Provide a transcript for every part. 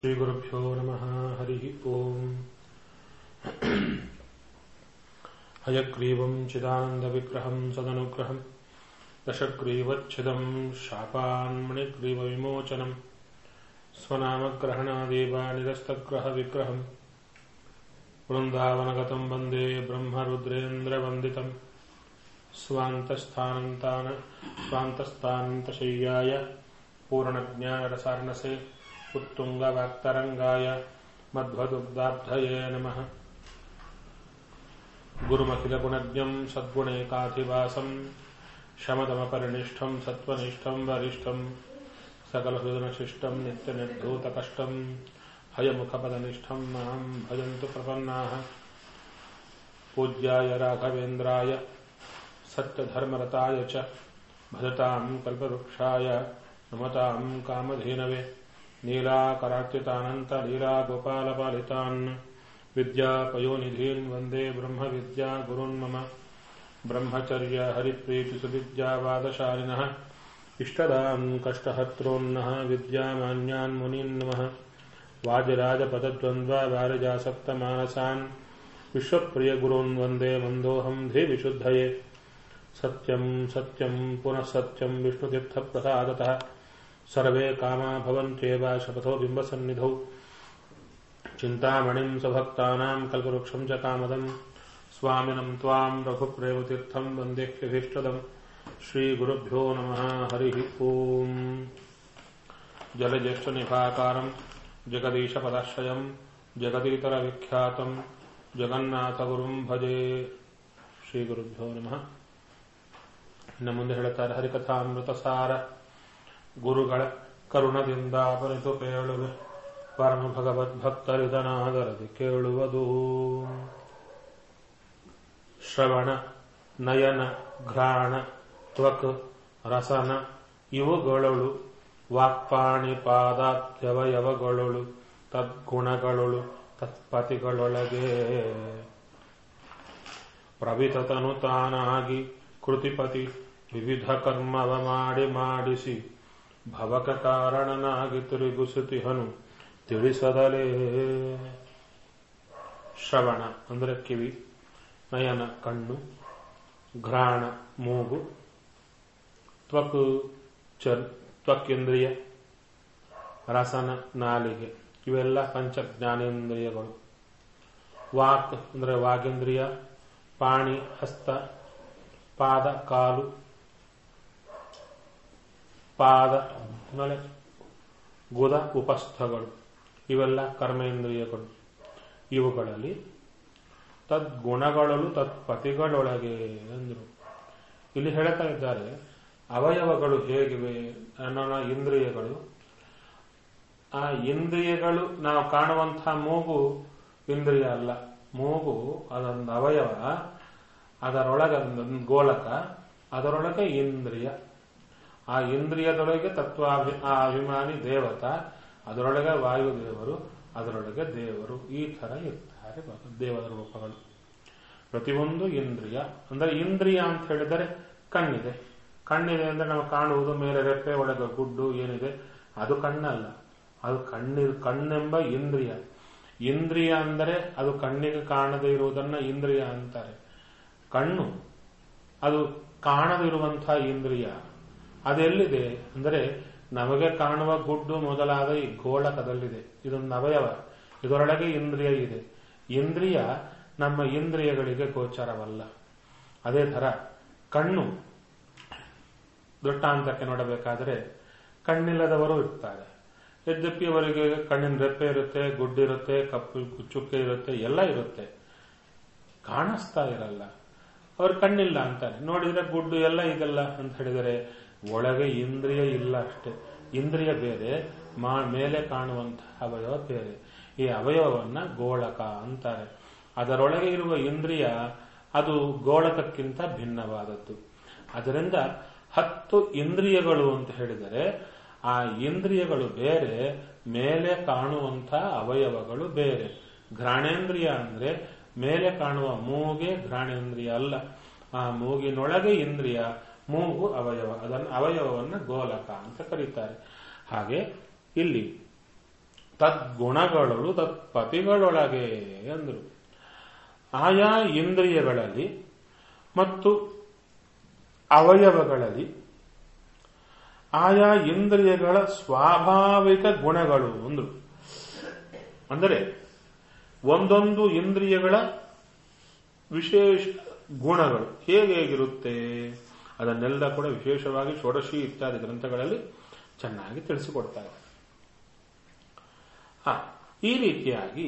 श्रीगुरुभ्यो नमः हरिः ओम् हयग्रीवम् चिदानन्दविग्रहम् सदनुग्रहम् दशग्रीवच्छिदम् शापान्मणिग्रीवविमोचनम् स्वनामग्रहणादेव निरस्तग्रहविग्रहम् वृन्दावनगतम् वन्दे ब्रह्मरुद्रेन्द्रवन्दितम् स्वान्तस्थानन्तान स्वान्तस्थानन्तशय्याय पूर्णज्ञानरसार्णसे उत्तुङ्गवाक्तरङ्गाय मध्वदुग्धाब्धये नमः गुरुमखिलगुणज्ञम् सद्गुणैकाधिवासम् शमदमपरिनिष्ठम् सत्त्वनिष्ठम् वरिष्ठम् सकलसुदनशिष्टम् नित्यनिर्धूतकष्टम् हयमुखपदनिष्ठम् माम् भजन्तु प्रपन्नाः पूज्याय राघवेन्द्राय सत्यधर्मरताय च भजताम् कल्पवृक्षाय नमताम् कामधेनवे नीलाकरार्चितानन्तलीलागोपालपालितान् विद्यापयोनिधीन् वन्दे ब्रह्मविद्यागुरुन् मम ब्रह्मचर्य हरिप्रीतिसुविद्यावादशालिनः इष्टदान् कष्टहर्त्रोन्नः विद्यामान्यान् मुनीन् नमः वाजराजपदद्वन्द्ववारिजासक्तमानसान् विश्वप्रियगुरून् वन्दे मन्दोऽहम् धीविशुद्धये सत्यम् सत्यम् पुनः सत्यम् विष्णुतीर्थप्रसादतः सर्वे कामा भवन्त्येव शपथो बिम्बसन्निधौ चिन्तामणिम् स्वभक्तानाम् कल्पवृक्षम् च कामदम् स्वामिनम् त्वाम् रघुप्रेमतीर्थम् वन्देह्यभीष्टदम् श्रीगुरुभ्यो नमः हरिः ओम् जलज्येष्ठनिभाकारम् जगदीशपदाश्रयम् जगदीतरविख्यातम् ಜಗನ್ನಾಥಗುರುಂ ಭಜೆ ಶ್ರೀ ಗುರುಭ್ಯೋ ನಮಃ ಇನ್ನು ಮುಂದೆ ಹೇಳುತ್ತಾರೆ ಹರಿಕಥಾಮೃತ ಸಾರ ಗುರುಗಳ ಕರುಣದಿಂದ ಅಪರಿತು ಕೇಳುವೆ ಪರಮ ಭಗವದ್ಭಕ್ತರಿದನಾದರದಿ ಕೇಳುವುದು ಶ್ರವಣ ನಯನ ಘ್ರಾಣ ತ್ವಕ್ ರಸನ ಇವುಗಳಳು ವಾಕ್ಪಾಣಿ ಪಾದಾತ್ಯವಯವಗಳಳು ತದ್ಗುಣಗಳಳು ತತ್ಪತಿಗಳೊಳಗೆ ಪ್ರವಿತತನು ತಾನಾಗಿ ಕೃತಿಪತಿ ವಿವಿಧ ಕರ್ಮವ ಮಾಡಿ ಮಾಡಿಸಿ ಭವಕ ಕಾರಣನಾಗಿ ತಿರುಗಿಸುತಿಹನು ತಿಳಿಸದಲೇ ಶ್ರವಣ ಅಂದರೆ ಕಿವಿ ನಯನ ಕಣ್ಣು ಘ್ರಾಣ ಮೂಗು ತ್ವಕ್ ಚರ್ ತ್ವಕ್ಕಿಂದ್ರಿಯ ರಸನ ನಾಲಿಗೆ ಇವೆಲ್ಲ ಪಂಚ ಜ್ಞಾನೇಂದ್ರಿಯಗಳು ವಾಕ್ ಅಂದರೆ ವಾಗೇಂದ್ರಿಯ ಪಾಣಿ ಹಸ್ತ ಪಾದ ಕಾಲು ಪಾದ ಆಮೇಲೆ ಗುದ ಉಪಸ್ಥಗಳು ಇವೆಲ್ಲ ಕರ್ಮೇಂದ್ರಿಯಗಳು ಇವುಗಳಲ್ಲಿ ತದ್ಗುಣಗಳಲ್ಲೂ ತತ್ಪತಿಗಳೊಳಗೆ ಅಂದರು ಇಲ್ಲಿ ಹೇಳ್ತಾ ಇದ್ದಾರೆ ಅವಯವಗಳು ಹೇಗಿವೆ ಅನ್ನೋಣ ಇಂದ್ರಿಯಗಳು ಆ ಇಂದ್ರಿಯಗಳು ನಾವು ಕಾಣುವಂತಹ ಮೂಗು ಇಂದ್ರಿಯ ಅಲ್ಲ ಮೂಗು ಅದೊಂದು ಅವಯವ ಅದರೊಳಗೆ ಒಂದು ಗೋಲಕ ಅದರೊಳಗೆ ಇಂದ್ರಿಯ ಆ ಇಂದ್ರಿಯದೊಳಗೆ ತತ್ವ ಆ ಅಭಿಮಾನಿ ದೇವತ ಅದರೊಳಗೆ ವಾಯುದೇವರು ಅದರೊಳಗೆ ದೇವರು ಈ ತರ ಇರ್ತಾರೆ ದೇವರ ರೂಪಗಳು ಪ್ರತಿಯೊಂದು ಇಂದ್ರಿಯ ಅಂದ್ರೆ ಇಂದ್ರಿಯ ಅಂತ ಹೇಳಿದರೆ ಕಣ್ಣಿದೆ ಕಣ್ಣಿದೆ ಅಂದ್ರೆ ನಾವು ಕಾಣುವುದು ಮೇಲೆ ರೆಪ್ಪೆ ಒಳಗೆ ಗುಡ್ಡು ಏನಿದೆ ಅದು ಕಣ್ಣಲ್ಲ ಅದು ಕಣ್ಣಿ ಕಣ್ಣೆಂಬ ಇಂದ್ರಿಯ ಇಂದ್ರಿಯ ಅಂದರೆ ಅದು ಕಣ್ಣಿಗೆ ಕಾಣದೇ ಇರುವುದನ್ನ ಇಂದ್ರಿಯ ಅಂತಾರೆ ಕಣ್ಣು ಅದು ಕಾಣದಿರುವಂತಹ ಇಂದ್ರಿಯ ಅದೆಲ್ಲಿದೆ ಅಂದರೆ ನಮಗೆ ಕಾಣುವ ಗುಡ್ಡು ಮೊದಲಾದ ಈ ಗೋಳಕದಲ್ಲಿದೆ ಇದೊಂದು ಅವಯವ ಇದರೊಳಗೆ ಇಂದ್ರಿಯ ಇದೆ ಇಂದ್ರಿಯ ನಮ್ಮ ಇಂದ್ರಿಯಗಳಿಗೆ ಗೋಚರವಲ್ಲ ಅದೇ ತರ ಕಣ್ಣು ದೃಷ್ಟಾಂತಕ್ಕೆ ನೋಡಬೇಕಾದರೆ ಕಣ್ಣಿಲ್ಲದವರು ಇರ್ತಾರೆ ಯದ್ಯಪಿ ಅವರಿಗೆ ಕಣ್ಣಿನ ರೆಪ್ಪೆ ಇರುತ್ತೆ ಗುಡ್ಡಿರುತ್ತೆ ಕಪ್ಪು ಚುಕ್ಕೆ ಇರುತ್ತೆ ಎಲ್ಲ ಇರುತ್ತೆ ಕಾಣಿಸ್ತಾ ಇರಲ್ಲ ಅವ್ರ ಕಣ್ಣಿಲ್ಲ ಅಂತಾರೆ ನೋಡಿದ್ರೆ ಗುಡ್ಡು ಎಲ್ಲ ಇದೆಲ್ಲ ಅಂತ ಹೇಳಿದರೆ ಒಳಗೆ ಇಂದ್ರಿಯ ಇಲ್ಲ ಅಷ್ಟೇ ಇಂದ್ರಿಯ ಬೇರೆ ಮಾ ಮೇಲೆ ಕಾಣುವಂತಹ ಅವಯವ ಬೇರೆ ಈ ಅವಯವವನ್ನ ಗೋಳಕ ಅಂತಾರೆ ಅದರೊಳಗೆ ಇರುವ ಇಂದ್ರಿಯ ಅದು ಗೋಳಕಕ್ಕಿಂತ ಭಿನ್ನವಾದದ್ದು ಅದರಿಂದ ಹತ್ತು ಇಂದ್ರಿಯಗಳು ಅಂತ ಹೇಳಿದರೆ ಆ ಇಂದ್ರಿಯಗಳು ಬೇರೆ ಮೇಲೆ ಕಾಣುವಂಥ ಅವಯವಗಳು ಬೇರೆ ಘ್ರಾಣೇಂದ್ರಿಯ ಅಂದ್ರೆ ಮೇಲೆ ಕಾಣುವ ಮೂಗೆ ಘ್ರಾಣೇಂದ್ರಿಯ ಅಲ್ಲ ಆ ಮೂಗಿನೊಳಗೆ ಇಂದ್ರಿಯ ಮೂಗು ಅವಯವ ಅದನ್ನು ಅವಯವವನ್ನು ಗೋಲಕ ಅಂತ ಕರೀತಾರೆ ಹಾಗೆ ಇಲ್ಲಿ ತದ್ಗುಣಗಳು ತತ್ಪತಿಗಳೊಳಗೆ ಅಂದರು ಆಯಾ ಇಂದ್ರಿಯಗಳಲ್ಲಿ ಮತ್ತು ಅವಯವಗಳಲ್ಲಿ ಆಯಾ ಇಂದ್ರಿಯಗಳ ಸ್ವಾಭಾವಿಕ ಗುಣಗಳು ಅಂದ್ರು ಅಂದರೆ ಒಂದೊಂದು ಇಂದ್ರಿಯಗಳ ವಿಶೇಷ ಗುಣಗಳು ಹೇಗೆ ಹೇಗಿರುತ್ತೆ ಅದನ್ನೆಲ್ಲ ಕೂಡ ವಿಶೇಷವಾಗಿ ಷೋಡಶಿ ಇತ್ಯಾದಿ ಗ್ರಂಥಗಳಲ್ಲಿ ಚೆನ್ನಾಗಿ ತಿಳಿಸಿಕೊಡ್ತಾರೆ ಆ ಈ ರೀತಿಯಾಗಿ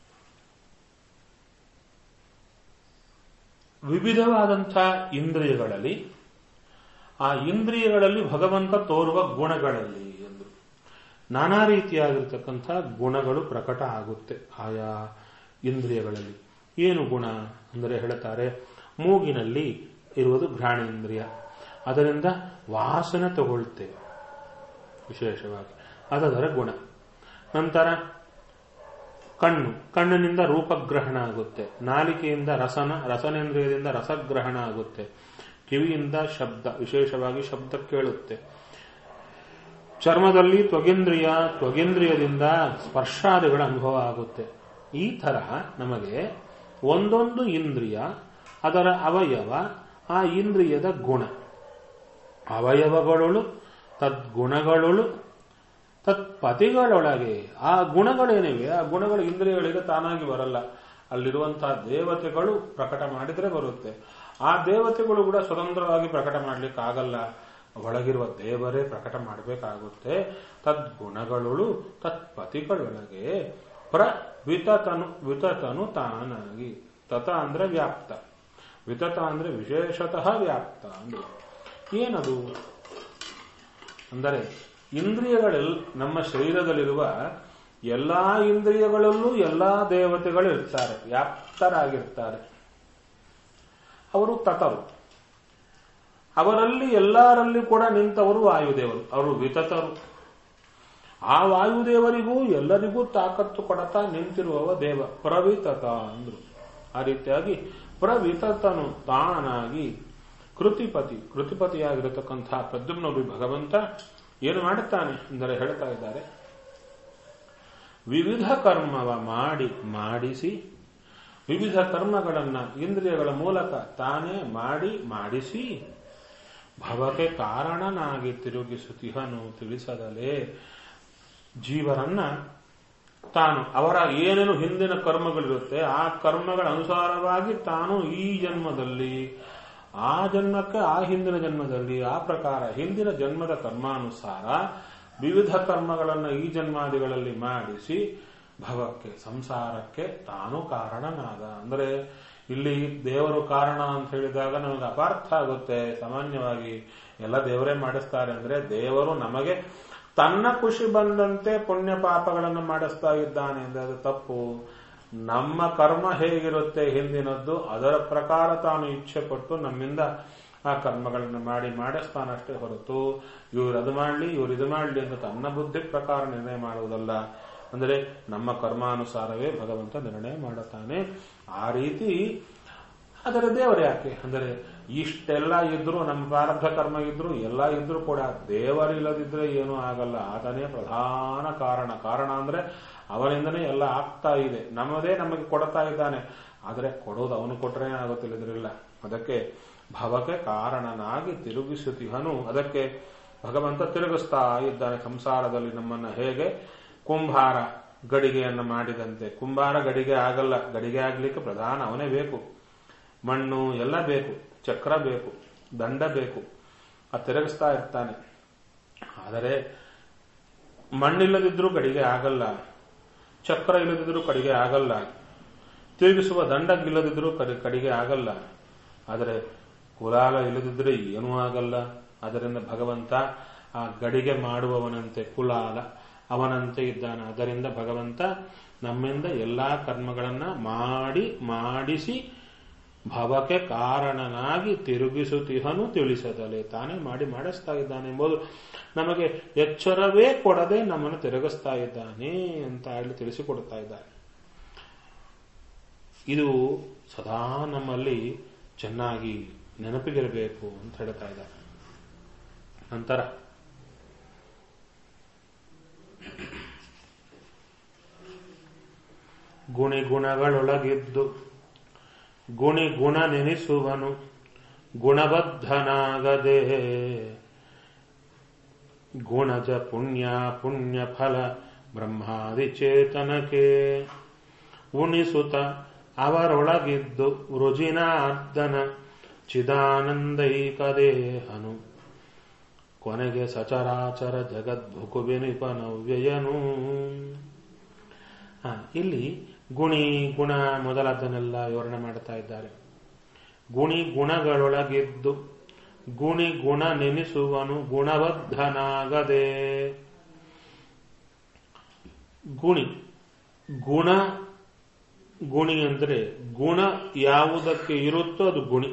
ವಿವಿಧವಾದಂಥ ಇಂದ್ರಿಯಗಳಲ್ಲಿ ಆ ಇಂದ್ರಿಯಗಳಲ್ಲಿ ಭಗವಂತ ತೋರುವ ಗುಣಗಳಲ್ಲಿ ಎಂದು ನಾನಾ ರೀತಿಯಾಗಿರ್ತಕ್ಕಂಥ ಗುಣಗಳು ಪ್ರಕಟ ಆಗುತ್ತೆ ಆಯಾ ಇಂದ್ರಿಯಗಳಲ್ಲಿ ಏನು ಗುಣ ಅಂದರೆ ಹೇಳ್ತಾರೆ ಮೂಗಿನಲ್ಲಿ ಇರುವುದು ಘ್ರಾಣೇಂದ್ರಿಯ ಅದರಿಂದ ವಾಸನೆ ತಗೊಳ್ತೇವೆ ವಿಶೇಷವಾಗಿ ಅದರ ಗುಣ ನಂತರ ಕಣ್ಣು ಕಣ್ಣಿನಿಂದ ರೂಪಗ್ರಹಣ ಆಗುತ್ತೆ ನಾಲಿಕೆಯಿಂದ ರಸನ ರಸನೇಂದ್ರಿಯದಿಂದ ರಸಗ್ರಹಣ ಆಗುತ್ತೆ ಕಿವಿಯಿಂದ ಶಬ್ದ ವಿಶೇಷವಾಗಿ ಶಬ್ದ ಕೇಳುತ್ತೆ ಚರ್ಮದಲ್ಲಿ ತ್ವಗೇಂದ್ರಿಯ ತ್ವಗೇಂದ್ರಿಯದಿಂದ ಸ್ಪರ್ಶಾದಿಗಳ ಅನುಭವ ಆಗುತ್ತೆ ಈ ತರ ನಮಗೆ ಒಂದೊಂದು ಇಂದ್ರಿಯ ಅದರ ಅವಯವ ಆ ಇಂದ್ರಿಯದ ಗುಣ ಅವಯವಗಳೊಳು ತದ್ಗುಣಗಳೊಳು ತತ್ಪತಿಗಳೊಳಗೆ ಆ ಗುಣಗಳೇನಿವೆ ಆ ಗುಣಗಳು ಇಂದ್ರಿಯಗಳಿಗೆ ತಾನಾಗಿ ಬರಲ್ಲ ಅಲ್ಲಿರುವಂತಹ ದೇವತೆಗಳು ಪ್ರಕಟ ಮಾಡಿದ್ರೆ ಬರುತ್ತೆ ಆ ದೇವತೆಗಳು ಕೂಡ ಸ್ವತಂತ್ರವಾಗಿ ಪ್ರಕಟ ಮಾಡ್ಲಿಕ್ಕೆ ಆಗಲ್ಲ ಒಳಗಿರುವ ದೇವರೇ ಪ್ರಕಟ ಮಾಡಬೇಕಾಗುತ್ತೆ ತದ್ಗುಣಗಳೊಳು ತತ್ಪತಿಗಳೊಳಗೆ ಪ್ರ ವಿತತನು ವಿತತನು ತಾನಾಗಿ ತತ ಅಂದ್ರೆ ವ್ಯಾಪ್ತ ವಿತತ ಅಂದ್ರೆ ವಿಶೇಷತಃ ವ್ಯಾಪ್ತ ಅಂದ್ರೆ ಏನದು ಅಂದರೆ ಇಂದ್ರಿಯಗಳೆಲ್ಲ ನಮ್ಮ ಶರೀರದಲ್ಲಿರುವ ಎಲ್ಲಾ ಇಂದ್ರಿಯಗಳಲ್ಲೂ ಎಲ್ಲಾ ದೇವತೆಗಳು ಇರ್ತಾರೆ ವ್ಯಾಪ್ತರಾಗಿರ್ತಾರೆ ಅವರು ತತರು ಅವರಲ್ಲಿ ಎಲ್ಲರಲ್ಲಿ ಕೂಡ ನಿಂತವರು ವಾಯುದೇವರು ಅವರು ವಿತತರು ಆ ವಾಯುದೇವರಿಗೂ ಎಲ್ಲರಿಗೂ ತಾಕತ್ತು ಕೊಡತಾ ನಿಂತಿರುವವ ದೇವ ಪ್ರವಿತತ ಅಂದ್ರು ಆ ರೀತಿಯಾಗಿ ಪ್ರವಿತತನು ತಾನಾಗಿ ಕೃತಿಪತಿ ಕೃತಿಪತಿಯಾಗಿರತಕ್ಕಂತಹ ಪ್ರದ್ಯುಮ್ನೊಬ್ಬಿ ಭಗವಂತ ಏನು ಮಾಡುತ್ತಾನೆ ಅಂದರೆ ಹೇಳ್ತಾ ಇದ್ದಾರೆ ವಿವಿಧ ಕರ್ಮವ ಮಾಡಿ ಮಾಡಿಸಿ ವಿವಿಧ ಕರ್ಮಗಳನ್ನ ಇಂದ್ರಿಯಗಳ ಮೂಲಕ ತಾನೇ ಮಾಡಿ ಮಾಡಿಸಿ ಭವಕ್ಕೆ ಕಾರಣನಾಗಿ ತಿರುಗಿಸುತ್ತಿಹನು ತಿಳಿಸದಲೇ ಜೀವರನ್ನ ತಾನು ಅವರ ಏನೇನು ಹಿಂದಿನ ಕರ್ಮಗಳಿರುತ್ತೆ ಆ ಕರ್ಮಗಳ ಅನುಸಾರವಾಗಿ ತಾನು ಈ ಜನ್ಮದಲ್ಲಿ ಆ ಜನ್ಮಕ್ಕೆ ಆ ಹಿಂದಿನ ಜನ್ಮದಲ್ಲಿ ಆ ಪ್ರಕಾರ ಹಿಂದಿನ ಜನ್ಮದ ಕರ್ಮಾನುಸಾರ ವಿವಿಧ ಕರ್ಮಗಳನ್ನು ಈ ಜನ್ಮಾದಿಗಳಲ್ಲಿ ಮಾಡಿಸಿ ಭವಕ್ಕೆ ಸಂಸಾರಕ್ಕೆ ತಾನು ಕಾರಣನಾದ ಅಂದರೆ ಇಲ್ಲಿ ದೇವರು ಕಾರಣ ಅಂತ ಹೇಳಿದಾಗ ನಮಗೆ ಅಪಾರ್ಥ ಆಗುತ್ತೆ ಸಾಮಾನ್ಯವಾಗಿ ಎಲ್ಲ ದೇವರೇ ಮಾಡಿಸ್ತಾರೆ ಅಂದ್ರೆ ದೇವರು ನಮಗೆ ತನ್ನ ಖುಷಿ ಬಂದಂತೆ ಪುಣ್ಯ ಪಾಪಗಳನ್ನು ಮಾಡಿಸ್ತಾ ಇದ್ದಾನೆ ಅಂದ್ರೆ ಅದು ತಪ್ಪು ನಮ್ಮ ಕರ್ಮ ಹೇಗಿರುತ್ತೆ ಹಿಂದಿನದ್ದು ಅದರ ಪ್ರಕಾರ ತಾನು ಇಚ್ಛೆ ಪಟ್ಟು ನಮ್ಮಿಂದ ಆ ಕರ್ಮಗಳನ್ನು ಮಾಡಿ ಮಾಡಿಸ್ತಾನಷ್ಟೇ ಹೊರತು ಇವ್ರು ಅದು ಮಾಡಲಿ ಇವ್ರು ಇದು ಮಾಡಲಿ ಅಂತ ತನ್ನ ಬುದ್ಧಿ ಪ್ರಕಾರ ನಿರ್ಣಯ ಮಾಡುವುದಲ್ಲ ಅಂದರೆ ನಮ್ಮ ಕರ್ಮಾನುಸಾರವೇ ಭಗವಂತ ನಿರ್ಣಯ ಮಾಡುತ್ತಾನೆ ಆ ರೀತಿ ಅದರ ದೇವರು ಯಾಕೆ ಅಂದರೆ ಇಷ್ಟೆಲ್ಲ ಇದ್ರು ನಮ್ಮ ಪ್ರಾರಬ್ಧ ಕರ್ಮ ಇದ್ರು ಎಲ್ಲ ಇದ್ರು ಕೂಡ ದೇವರಿಲ್ಲದಿದ್ರೆ ಏನೂ ಆಗಲ್ಲ ಆತನೇ ಪ್ರಧಾನ ಕಾರಣ ಕಾರಣ ಅಂದ್ರೆ ಅವನಿಂದನೇ ಎಲ್ಲ ಆಗ್ತಾ ಇದೆ ನಮ್ಮದೇ ನಮಗೆ ಕೊಡ್ತಾ ಇದ್ದಾನೆ ಆದರೆ ಕೊಡೋದು ಅವನು ಕೊಟ್ರೆ ಆಗುತ್ತಿಲ್ಲದ್ರಿಲ್ಲ ಅದಕ್ಕೆ ಭವಕ್ಕೆ ಕಾರಣನಾಗಿ ತಿರುಗಿಸುತ್ತಿಹನು ಅದಕ್ಕೆ ಭಗವಂತ ತಿರುಗಿಸ್ತಾ ಇದ್ದಾನೆ ಸಂಸಾರದಲ್ಲಿ ನಮ್ಮನ್ನ ಹೇಗೆ ಕುಂಭಾರ ಗಡಿಗೆಯನ್ನು ಮಾಡಿದಂತೆ ಕುಂಭಾರ ಗಡಿಗೆ ಆಗಲ್ಲ ಗಡಿಗೆ ಆಗ್ಲಿಕ್ಕೆ ಪ್ರಧಾನ ಅವನೇ ಬೇಕು ಮಣ್ಣು ಎಲ್ಲ ಬೇಕು ಚಕ್ರ ಬೇಕು ದಂಡ ಬೇಕು ಆ ತಿರುಗಿಸ್ತಾ ಇರ್ತಾನೆ ಆದರೆ ಮಣ್ಣಿಲ್ಲದಿದ್ರೂ ಗಡಿಗೆ ಆಗಲ್ಲ ಚಕ್ರ ಇಲ್ಲದಿದ್ರೂ ಕಡಿಗೆ ಆಗಲ್ಲ ತಿರುಗಿಸುವ ದಂಡ ಇಲ್ಲದಿದ್ರೂ ಕಡಿಗೆ ಆಗಲ್ಲ ಆದರೆ ಕುಲಾಲ ಇಲ್ಲದಿದ್ರೆ ಏನೂ ಆಗಲ್ಲ ಅದರಿಂದ ಭಗವಂತ ಆ ಗಡಿಗೆ ಮಾಡುವವನಂತೆ ಕುಲಾಲ ಅವನಂತೆ ಇದ್ದಾನೆ ಅದರಿಂದ ಭಗವಂತ ನಮ್ಮಿಂದ ಎಲ್ಲಾ ಕರ್ಮಗಳನ್ನ ಮಾಡಿ ಮಾಡಿಸಿ ಭವಕ್ಕೆ ಕಾರಣನಾಗಿ ತಿರುಗಿಸುತ್ತಿಹನು ತಿಳಿಸದಲೆ ತಾನೇ ಮಾಡಿ ಮಾಡಿಸ್ತಾ ಇದ್ದಾನೆ ಎಂಬುದು ನಮಗೆ ಎಚ್ಚರವೇ ಕೊಡದೆ ನಮ್ಮನ್ನು ತಿರುಗಿಸ್ತಾ ಇದ್ದಾನೆ ಅಂತ ಹೇಳಿ ತಿಳಿಸಿಕೊಡ್ತಾ ಇದ್ದಾನೆ ಇದು ಸದಾ ನಮ್ಮಲ್ಲಿ ಚೆನ್ನಾಗಿ ನೆನಪಿಗಿರಬೇಕು ಅಂತ ಹೇಳ್ತಾ ಇದ್ದಾರೆ ನಂತರ ಗುಣಿ ಗುಣಗಳೊಳಗಿದ್ದು ಗುಣಿ ಗುಣ ನೆನೆಸುವನು ಗುಣಬದ್ಧನಾಗದೆ ಗುಣಜ ಪುಣ್ಯ ಪುಣ್ಯ ಫಲ ಬ್ರಹ್ಮಾದಿ ಚೇತನಕ್ಕೆ ಉಣಿಸುತ್ತ ಅವರೊಳಗಿದ್ದು ರುಜಿನಾರ್ದನ ಚಿದಾನಂದೈಕದೇಹನು ಕೊನೆಗೆ ಸಚರಾಚರ ಜಗದ್ಭುಕು ನವ್ಯಯನು ಹ, ಇಲ್ಲಿ ಗುಣಿ ಗುಣ ಮೊದಲಾದನ್ನೆಲ್ಲ ವಿವರಣೆ ಮಾಡ್ತಾ ಇದ್ದಾರೆ ಗುಣಿ ಗುಣಗಳೊಳಗಿದ್ದು ಗುಣಿ ಗುಣ ನೆನೆಸುವನು ಗುಣಬದ್ಧನಾಗದೆ ಗುಣಿ ಗುಣ ಗುಣಿ ಅಂದ್ರೆ ಗುಣ ಯಾವುದಕ್ಕೆ ಇರುತ್ತೋ ಅದು ಗುಣಿ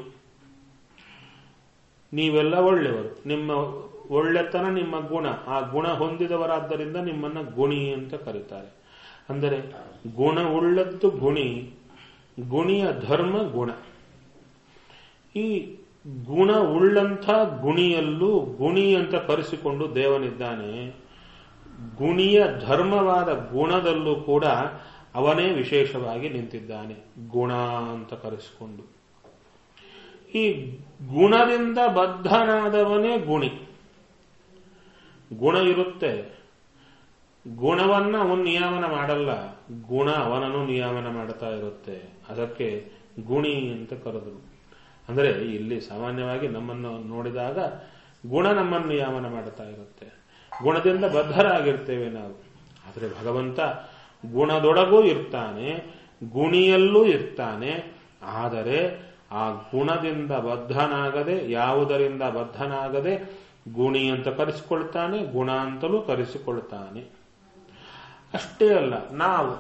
ನೀವೆಲ್ಲ ಒಳ್ಳೆಯವರು ನಿಮ್ಮ ಒಳ್ಳೆತನ ನಿಮ್ಮ ಗುಣ ಆ ಗುಣ ಹೊಂದಿದವರಾದ್ದರಿಂದ ನಿಮ್ಮನ್ನ ಗುಣಿ ಅಂತ ಕರೀತಾರೆ ಅಂದರೆ ಗುಣ ಉಳ್ಳದ್ದು ಗುಣಿ ಗುಣಿಯ ಧರ್ಮ ಗುಣ ಈ ಗುಣ ಉಳ್ಳಂಥ ಗುಣಿಯಲ್ಲೂ ಗುಣಿ ಅಂತ ಕರೆಸಿಕೊಂಡು ದೇವನಿದ್ದಾನೆ ಗುಣಿಯ ಧರ್ಮವಾದ ಗುಣದಲ್ಲೂ ಕೂಡ ಅವನೇ ವಿಶೇಷವಾಗಿ ನಿಂತಿದ್ದಾನೆ ಗುಣ ಅಂತ ಕರೆಸಿಕೊಂಡು ಈ ಗುಣದಿಂದ ಬದ್ಧನಾದವನೇ ಗುಣಿ ಗುಣ ಇರುತ್ತೆ ಗುಣವನ್ನ ಅವನು ನಿಯಾಮನ ಮಾಡಲ್ಲ ಗುಣ ಅವನನ್ನು ನಿಯಾಮನ ಮಾಡ್ತಾ ಇರುತ್ತೆ ಅದಕ್ಕೆ ಗುಣಿ ಅಂತ ಕರೆದರು ಅಂದರೆ ಇಲ್ಲಿ ಸಾಮಾನ್ಯವಾಗಿ ನಮ್ಮನ್ನು ನೋಡಿದಾಗ ಗುಣ ನಮ್ಮನ್ನು ನಿಯಾಮನ ಮಾಡ್ತಾ ಇರುತ್ತೆ ಗುಣದಿಂದ ಬದ್ಧರಾಗಿರ್ತೇವೆ ನಾವು ಆದರೆ ಭಗವಂತ ಗುಣದೊಳಗೂ ಇರ್ತಾನೆ ಗುಣಿಯಲ್ಲೂ ಇರ್ತಾನೆ ಆದರೆ ಆ ಗುಣದಿಂದ ಬದ್ಧನಾಗದೆ ಯಾವುದರಿಂದ ಬದ್ಧನಾಗದೆ ಗುಣಿ ಅಂತ ಕರೆಸಿಕೊಳ್ತಾನೆ ಗುಣ ಅಂತಲೂ ಕರೆಸಿಕೊಳ್ತಾನೆ ಅಷ್ಟೇ ಅಲ್ಲ ನಾವು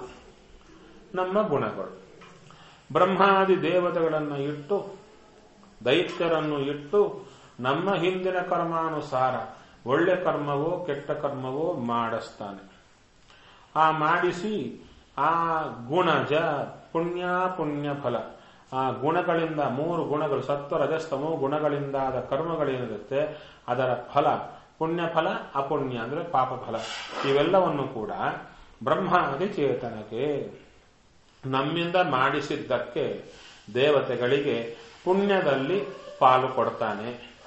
ನಮ್ಮ ಗುಣಗಳು ಬ್ರಹ್ಮಾದಿ ದೇವತೆಗಳನ್ನು ಇಟ್ಟು ದೈತ್ಯರನ್ನು ಇಟ್ಟು ನಮ್ಮ ಹಿಂದಿನ ಕರ್ಮಾನುಸಾರ ಒಳ್ಳೆ ಕರ್ಮವೋ ಕೆಟ್ಟ ಕರ್ಮವೋ ಮಾಡಿಸ್ತಾನೆ ಆ ಮಾಡಿಸಿ ಆ ಗುಣಜ ಪುಣ್ಯ ಪುಣ್ಯ ಫಲ ಆ ಗುಣಗಳಿಂದ ಮೂರು ಗುಣಗಳು ಸತ್ವ ರಜಸ್ತಮೋ ಗುಣಗಳಿಂದಾದ ಕರ್ಮಗಳೇನಿರುತ್ತೆ ಅದರ ಫಲ ಪುಣ್ಯ ಫಲ ಅಪುಣ್ಯ ಅಂದ್ರೆ ಪಾಪ ಫಲ ಇವೆಲ್ಲವನ್ನು ಕೂಡ ಬ್ರಹ್ಮಾದಿ ಚೇತನಕ್ಕೆ ನಮ್ಮಿಂದ ಮಾಡಿಸಿದ್ದಕ್ಕೆ ದೇವತೆಗಳಿಗೆ ಪುಣ್ಯದಲ್ಲಿ ಪಾಲು ಕೊಡ್ತಾನೆ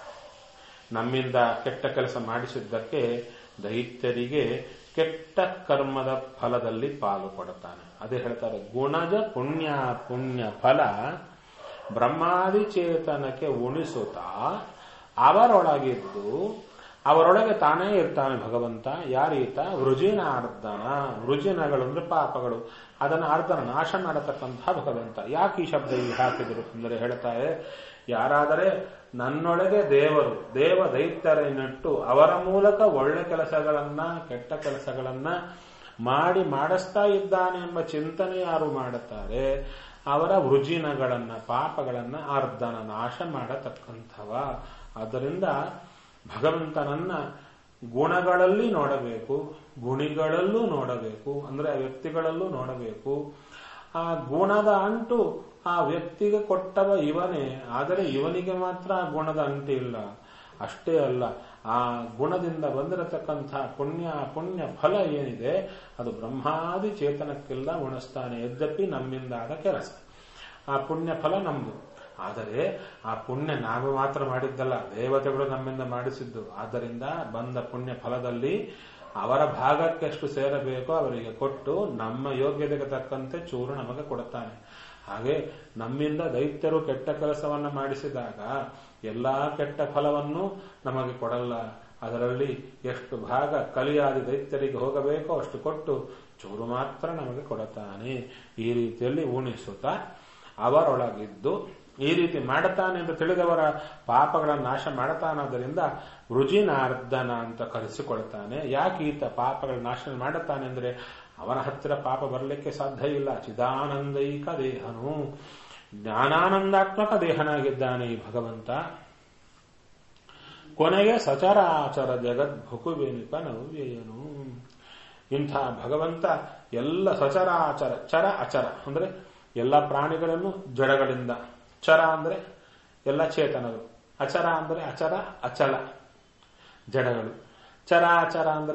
ನಮ್ಮಿಂದ ಕೆಟ್ಟ ಕೆಲಸ ಮಾಡಿಸಿದ್ದಕ್ಕೆ ದೈತ್ಯರಿಗೆ ಕೆಟ್ಟ ಕರ್ಮದ ಫಲದಲ್ಲಿ ಪಾಲು ಕೊಡುತ್ತಾನೆ ಅದೇ ಹೇಳ್ತಾರೆ ಗುಣಜ ಪುಣ್ಯ ಪುಣ್ಯ ಫಲ ಬ್ರಹ್ಮಾದಿ ಚೇತನಕ್ಕೆ ಉಣಿಸುತ್ತಾ ಅವರೊಳಗಿದ್ದು ಅವರೊಳಗೆ ತಾನೇ ಇರ್ತಾನೆ ಭಗವಂತ ಯಾರೀತ ವೃಜಿನಾರ್ದನ ವೃಜಿನಗಳು ಅಂದ್ರೆ ಪಾಪಗಳು ಅದನ್ನು ಅರ್ಧನ ನಾಶ ಮಾಡತಕ್ಕಂತಹ ಭಗವಂತ ಯಾಕೆ ಈ ಶಬ್ದ ಇಲ್ಲಿ ಹಾಕಿದರು ಅಂದರೆ ಹೇಳ್ತಾರೆ ಯಾರಾದರೆ ನನ್ನೊಳಗೆ ದೇವರು ದೇವ ದೈತ್ಯರನ್ನಿಟ್ಟು ಅವರ ಮೂಲಕ ಒಳ್ಳೆ ಕೆಲಸಗಳನ್ನ ಕೆಟ್ಟ ಕೆಲಸಗಳನ್ನ ಮಾಡಿ ಮಾಡಿಸ್ತಾ ಇದ್ದಾನೆ ಎಂಬ ಚಿಂತನೆ ಯಾರು ಮಾಡುತ್ತಾರೆ ಅವರ ವೃಜಿನಗಳನ್ನ ಪಾಪಗಳನ್ನ ಅರ್ಧನ ನಾಶ ಮಾಡತಕ್ಕಂಥವ ಆದ್ದರಿಂದ ಭಗವಂತನನ್ನ ಗುಣಗಳಲ್ಲಿ ನೋಡಬೇಕು ಗುಣಿಗಳಲ್ಲೂ ನೋಡಬೇಕು ಅಂದ್ರೆ ಆ ವ್ಯಕ್ತಿಗಳಲ್ಲೂ ನೋಡಬೇಕು ಆ ಗುಣದ ಅಂಟು ಆ ವ್ಯಕ್ತಿಗೆ ಕೊಟ್ಟವ ಇವನೇ ಆದರೆ ಇವನಿಗೆ ಮಾತ್ರ ಆ ಗುಣದ ಅಂಟಿಲ್ಲ ಅಷ್ಟೇ ಅಲ್ಲ ಆ ಗುಣದಿಂದ ಬಂದಿರತಕ್ಕಂಥ ಪುಣ್ಯ ಪುಣ್ಯ ಫಲ ಏನಿದೆ ಅದು ಬ್ರಹ್ಮಾದಿ ಚೇತನಕ್ಕೆಲ್ಲ ಉಣಿಸ್ತಾನೆ ಯದ್ಯಪಿ ನಮ್ಮಿಂದಾದ ಕೆಲಸ ಆ ಪುಣ್ಯ ಫಲ ನಮ್ದು ಆದರೆ ಆ ಪುಣ್ಯ ನಾವು ಮಾತ್ರ ಮಾಡಿದ್ದಲ್ಲ ದೇವತೆಗಳು ನಮ್ಮಿಂದ ಮಾಡಿಸಿದ್ದು ಆದ್ದರಿಂದ ಬಂದ ಪುಣ್ಯ ಫಲದಲ್ಲಿ ಅವರ ಭಾಗಕ್ಕೆ ಎಷ್ಟು ಸೇರಬೇಕೋ ಅವರಿಗೆ ಕೊಟ್ಟು ನಮ್ಮ ಯೋಗ್ಯತೆಗೆ ತಕ್ಕಂತೆ ಚೂರು ನಮಗೆ ಕೊಡುತ್ತಾನೆ ಹಾಗೆ ನಮ್ಮಿಂದ ದೈತ್ಯರು ಕೆಟ್ಟ ಕೆಲಸವನ್ನ ಮಾಡಿಸಿದಾಗ ಎಲ್ಲಾ ಕೆಟ್ಟ ಫಲವನ್ನು ನಮಗೆ ಕೊಡಲ್ಲ ಅದರಲ್ಲಿ ಎಷ್ಟು ಭಾಗ ಕಲಿಯಾದಿ ದೈತ್ಯರಿಗೆ ಹೋಗಬೇಕೋ ಅಷ್ಟು ಕೊಟ್ಟು ಚೂರು ಮಾತ್ರ ನಮಗೆ ಕೊಡುತ್ತಾನೆ ಈ ರೀತಿಯಲ್ಲಿ ಉಣಿಸುತ್ತಾ ಅವರೊಳಗಿದ್ದು ಈ ರೀತಿ ಮಾಡುತ್ತಾನೆ ಅಂತ ತಿಳಿದವರ ಪಾಪಗಳನ್ನು ನಾಶ ಮಾಡುತ್ತಾನಾದ್ದರಿಂದ ವೃಜಿನಾರ್ದನ ಅಂತ ಕರೆಸಿಕೊಳ್ತಾನೆ ಯಾಕೆ ಈತ ಪಾಪಗಳ ನಾಶ ಮಾಡುತ್ತಾನೆ ಅಂದ್ರೆ ಅವನ ಹತ್ತಿರ ಪಾಪ ಬರಲಿಕ್ಕೆ ಸಾಧ್ಯ ಇಲ್ಲ ಚಿದಾನಂದೈಕ ದೇಹನು ಜ್ಞಾನಾನಂದಾತ್ಮಕ ದೇಹನಾಗಿದ್ದಾನೆ ಈ ಭಗವಂತ ಕೊನೆಗೆ ಸಚರಾಚರ ಜಗದ್ ಭುಕುವೆನಿಪ ನವ್ಯಯನು ಇಂಥ ಭಗವಂತ ಎಲ್ಲ ಸಚರಾಚರ ಚರ ಅಚರ ಅಂದ್ರೆ ಎಲ್ಲ ಪ್ರಾಣಿಗಳನ್ನು ಜಡಗಳಿಂದ ಚರ ಅಂದ್ರೆ ಎಲ್ಲ ಚೇತನಗಳು ಅಚರ ಅಂದ್ರೆ ಅಚರ ಅಚಲ ಜಡಗಳು ಚರಾಚರ ಅಂದ್ರೆ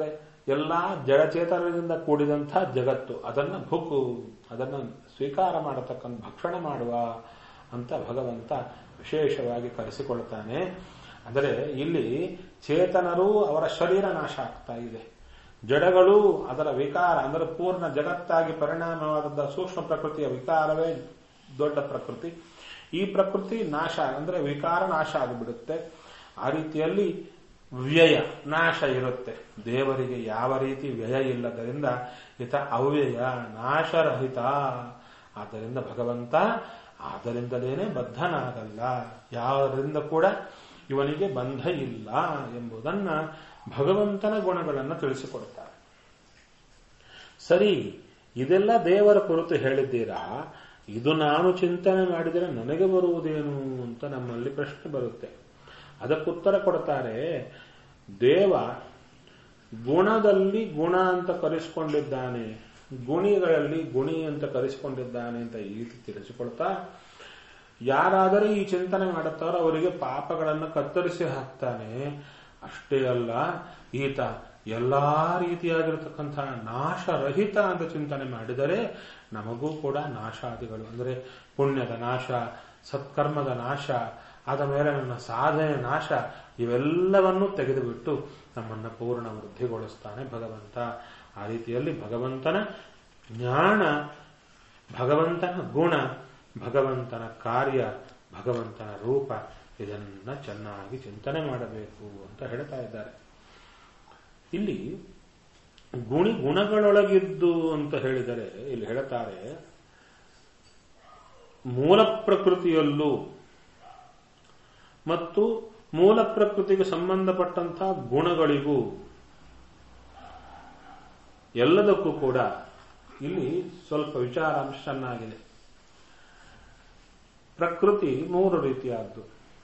ಎಲ್ಲ ಜಡಚೇತನದಿಂದ ಕೂಡಿದಂಥ ಜಗತ್ತು ಅದನ್ನ ಭುಕ್ಕು ಅದನ್ನ ಸ್ವೀಕಾರ ಮಾಡತಕ್ಕಂಥ ಭಕ್ಷಣೆ ಮಾಡುವ ಅಂತ ಭಗವಂತ ವಿಶೇಷವಾಗಿ ಕರೆಸಿಕೊಳ್ತಾನೆ ಅಂದರೆ ಇಲ್ಲಿ ಚೇತನರು ಅವರ ಶರೀರ ನಾಶ ಆಗ್ತಾ ಇದೆ ಜಡಗಳು ಅದರ ವಿಕಾರ ಅಂದರೆ ಪೂರ್ಣ ಜಗತ್ತಾಗಿ ಪರಿಣಾಮವಾದ ಸೂಕ್ಷ್ಮ ಪ್ರಕೃತಿಯ ವಿಕಾರವೇ ದೊಡ್ಡ ಪ್ರಕೃತಿ ಈ ಪ್ರಕೃತಿ ನಾಶ ಅಂದರೆ ವಿಕಾರ ನಾಶ ಆಗಿಬಿಡುತ್ತೆ ಆ ರೀತಿಯಲ್ಲಿ ವ್ಯಯ ನಾಶ ಇರುತ್ತೆ ದೇವರಿಗೆ ಯಾವ ರೀತಿ ವ್ಯಯ ಇಲ್ಲದರಿಂದ ಇತ ಅವ್ಯಯ ನಾಶರಹಿತ ಆದ್ದರಿಂದ ಭಗವಂತ ಆದ್ದರಿಂದಲೇನೆ ಬದ್ಧನಾಗಲ್ಲ ಯಾವುದರಿಂದ ಕೂಡ ಇವನಿಗೆ ಬಂಧ ಇಲ್ಲ ಎಂಬುದನ್ನ ಭಗವಂತನ ಗುಣಗಳನ್ನು ತಿಳಿಸಿಕೊಡ್ತಾರೆ ಸರಿ ಇದೆಲ್ಲ ದೇವರ ಕುರಿತು ಹೇಳಿದ್ದೀರಾ ಇದು ನಾನು ಚಿಂತನೆ ಮಾಡಿದರೆ ನನಗೆ ಬರುವುದೇನು ಅಂತ ನಮ್ಮಲ್ಲಿ ಪ್ರಶ್ನೆ ಬರುತ್ತೆ ಅದಕ್ಕುತ್ತರ ಕೊಡ್ತಾರೆ ದೇವ ಗುಣದಲ್ಲಿ ಗುಣ ಅಂತ ಕರೆಸಿಕೊಂಡಿದ್ದಾನೆ ಗುಣಿಗಳಲ್ಲಿ ಗುಣಿ ಅಂತ ಕರೆಸಿಕೊಂಡಿದ್ದಾನೆ ಅಂತ ಈ ರೀತಿ ತಿಳಿಸಿಕೊಡ್ತಾ ಯಾರಾದರೂ ಈ ಚಿಂತನೆ ಮಾಡುತ್ತಾರೋ ಅವರಿಗೆ ಪಾಪಗಳನ್ನು ಕತ್ತರಿಸಿ ಹಾಕ್ತಾನೆ ಅಷ್ಟೇ ಅಲ್ಲ ಈತ ಎಲ್ಲಾ ರೀತಿಯಾಗಿರತಕ್ಕಂತಹ ನಾಶರಹಿತ ಅಂತ ಚಿಂತನೆ ಮಾಡಿದರೆ ನಮಗೂ ಕೂಡ ನಾಶಾದಿಗಳು ಅಂದರೆ ಪುಣ್ಯದ ನಾಶ ಸತ್ಕರ್ಮದ ನಾಶ ಆದ ಮೇಲೆ ನನ್ನ ಸಾಧನೆ ನಾಶ ಇವೆಲ್ಲವನ್ನೂ ತೆಗೆದುಬಿಟ್ಟು ನಮ್ಮನ್ನ ಪೂರ್ಣ ವೃದ್ಧಿಗೊಳಿಸ್ತಾನೆ ಭಗವಂತ ಆ ರೀತಿಯಲ್ಲಿ ಭಗವಂತನ ಜ್ಞಾನ ಭಗವಂತನ ಗುಣ ಭಗವಂತನ ಕಾರ್ಯ ಭಗವಂತನ ರೂಪ ಇದನ್ನ ಚೆನ್ನಾಗಿ ಚಿಂತನೆ ಮಾಡಬೇಕು ಅಂತ ಹೇಳ್ತಾ ಇದ್ದಾರೆ ಇಲ್ಲಿ ಗುಣಿ ಗುಣಗಳೊಳಗಿದ್ದು ಅಂತ ಹೇಳಿದರೆ ಇಲ್ಲಿ ಹೇಳ್ತಾರೆ ಮೂಲ ಪ್ರಕೃತಿಯಲ್ಲೂ ಮತ್ತು ಮೂಲ ಪ್ರಕೃತಿಗೆ ಸಂಬಂಧಪಟ್ಟಂತಹ ಗುಣಗಳಿಗೂ ಎಲ್ಲದಕ್ಕೂ ಕೂಡ ಇಲ್ಲಿ ಸ್ವಲ್ಪ ವಿಚಾರಾಂಶ ಚೆನ್ನಾಗಿದೆ ಪ್ರಕೃತಿ ಮೂರು ರೀತಿಯಾದ್ದು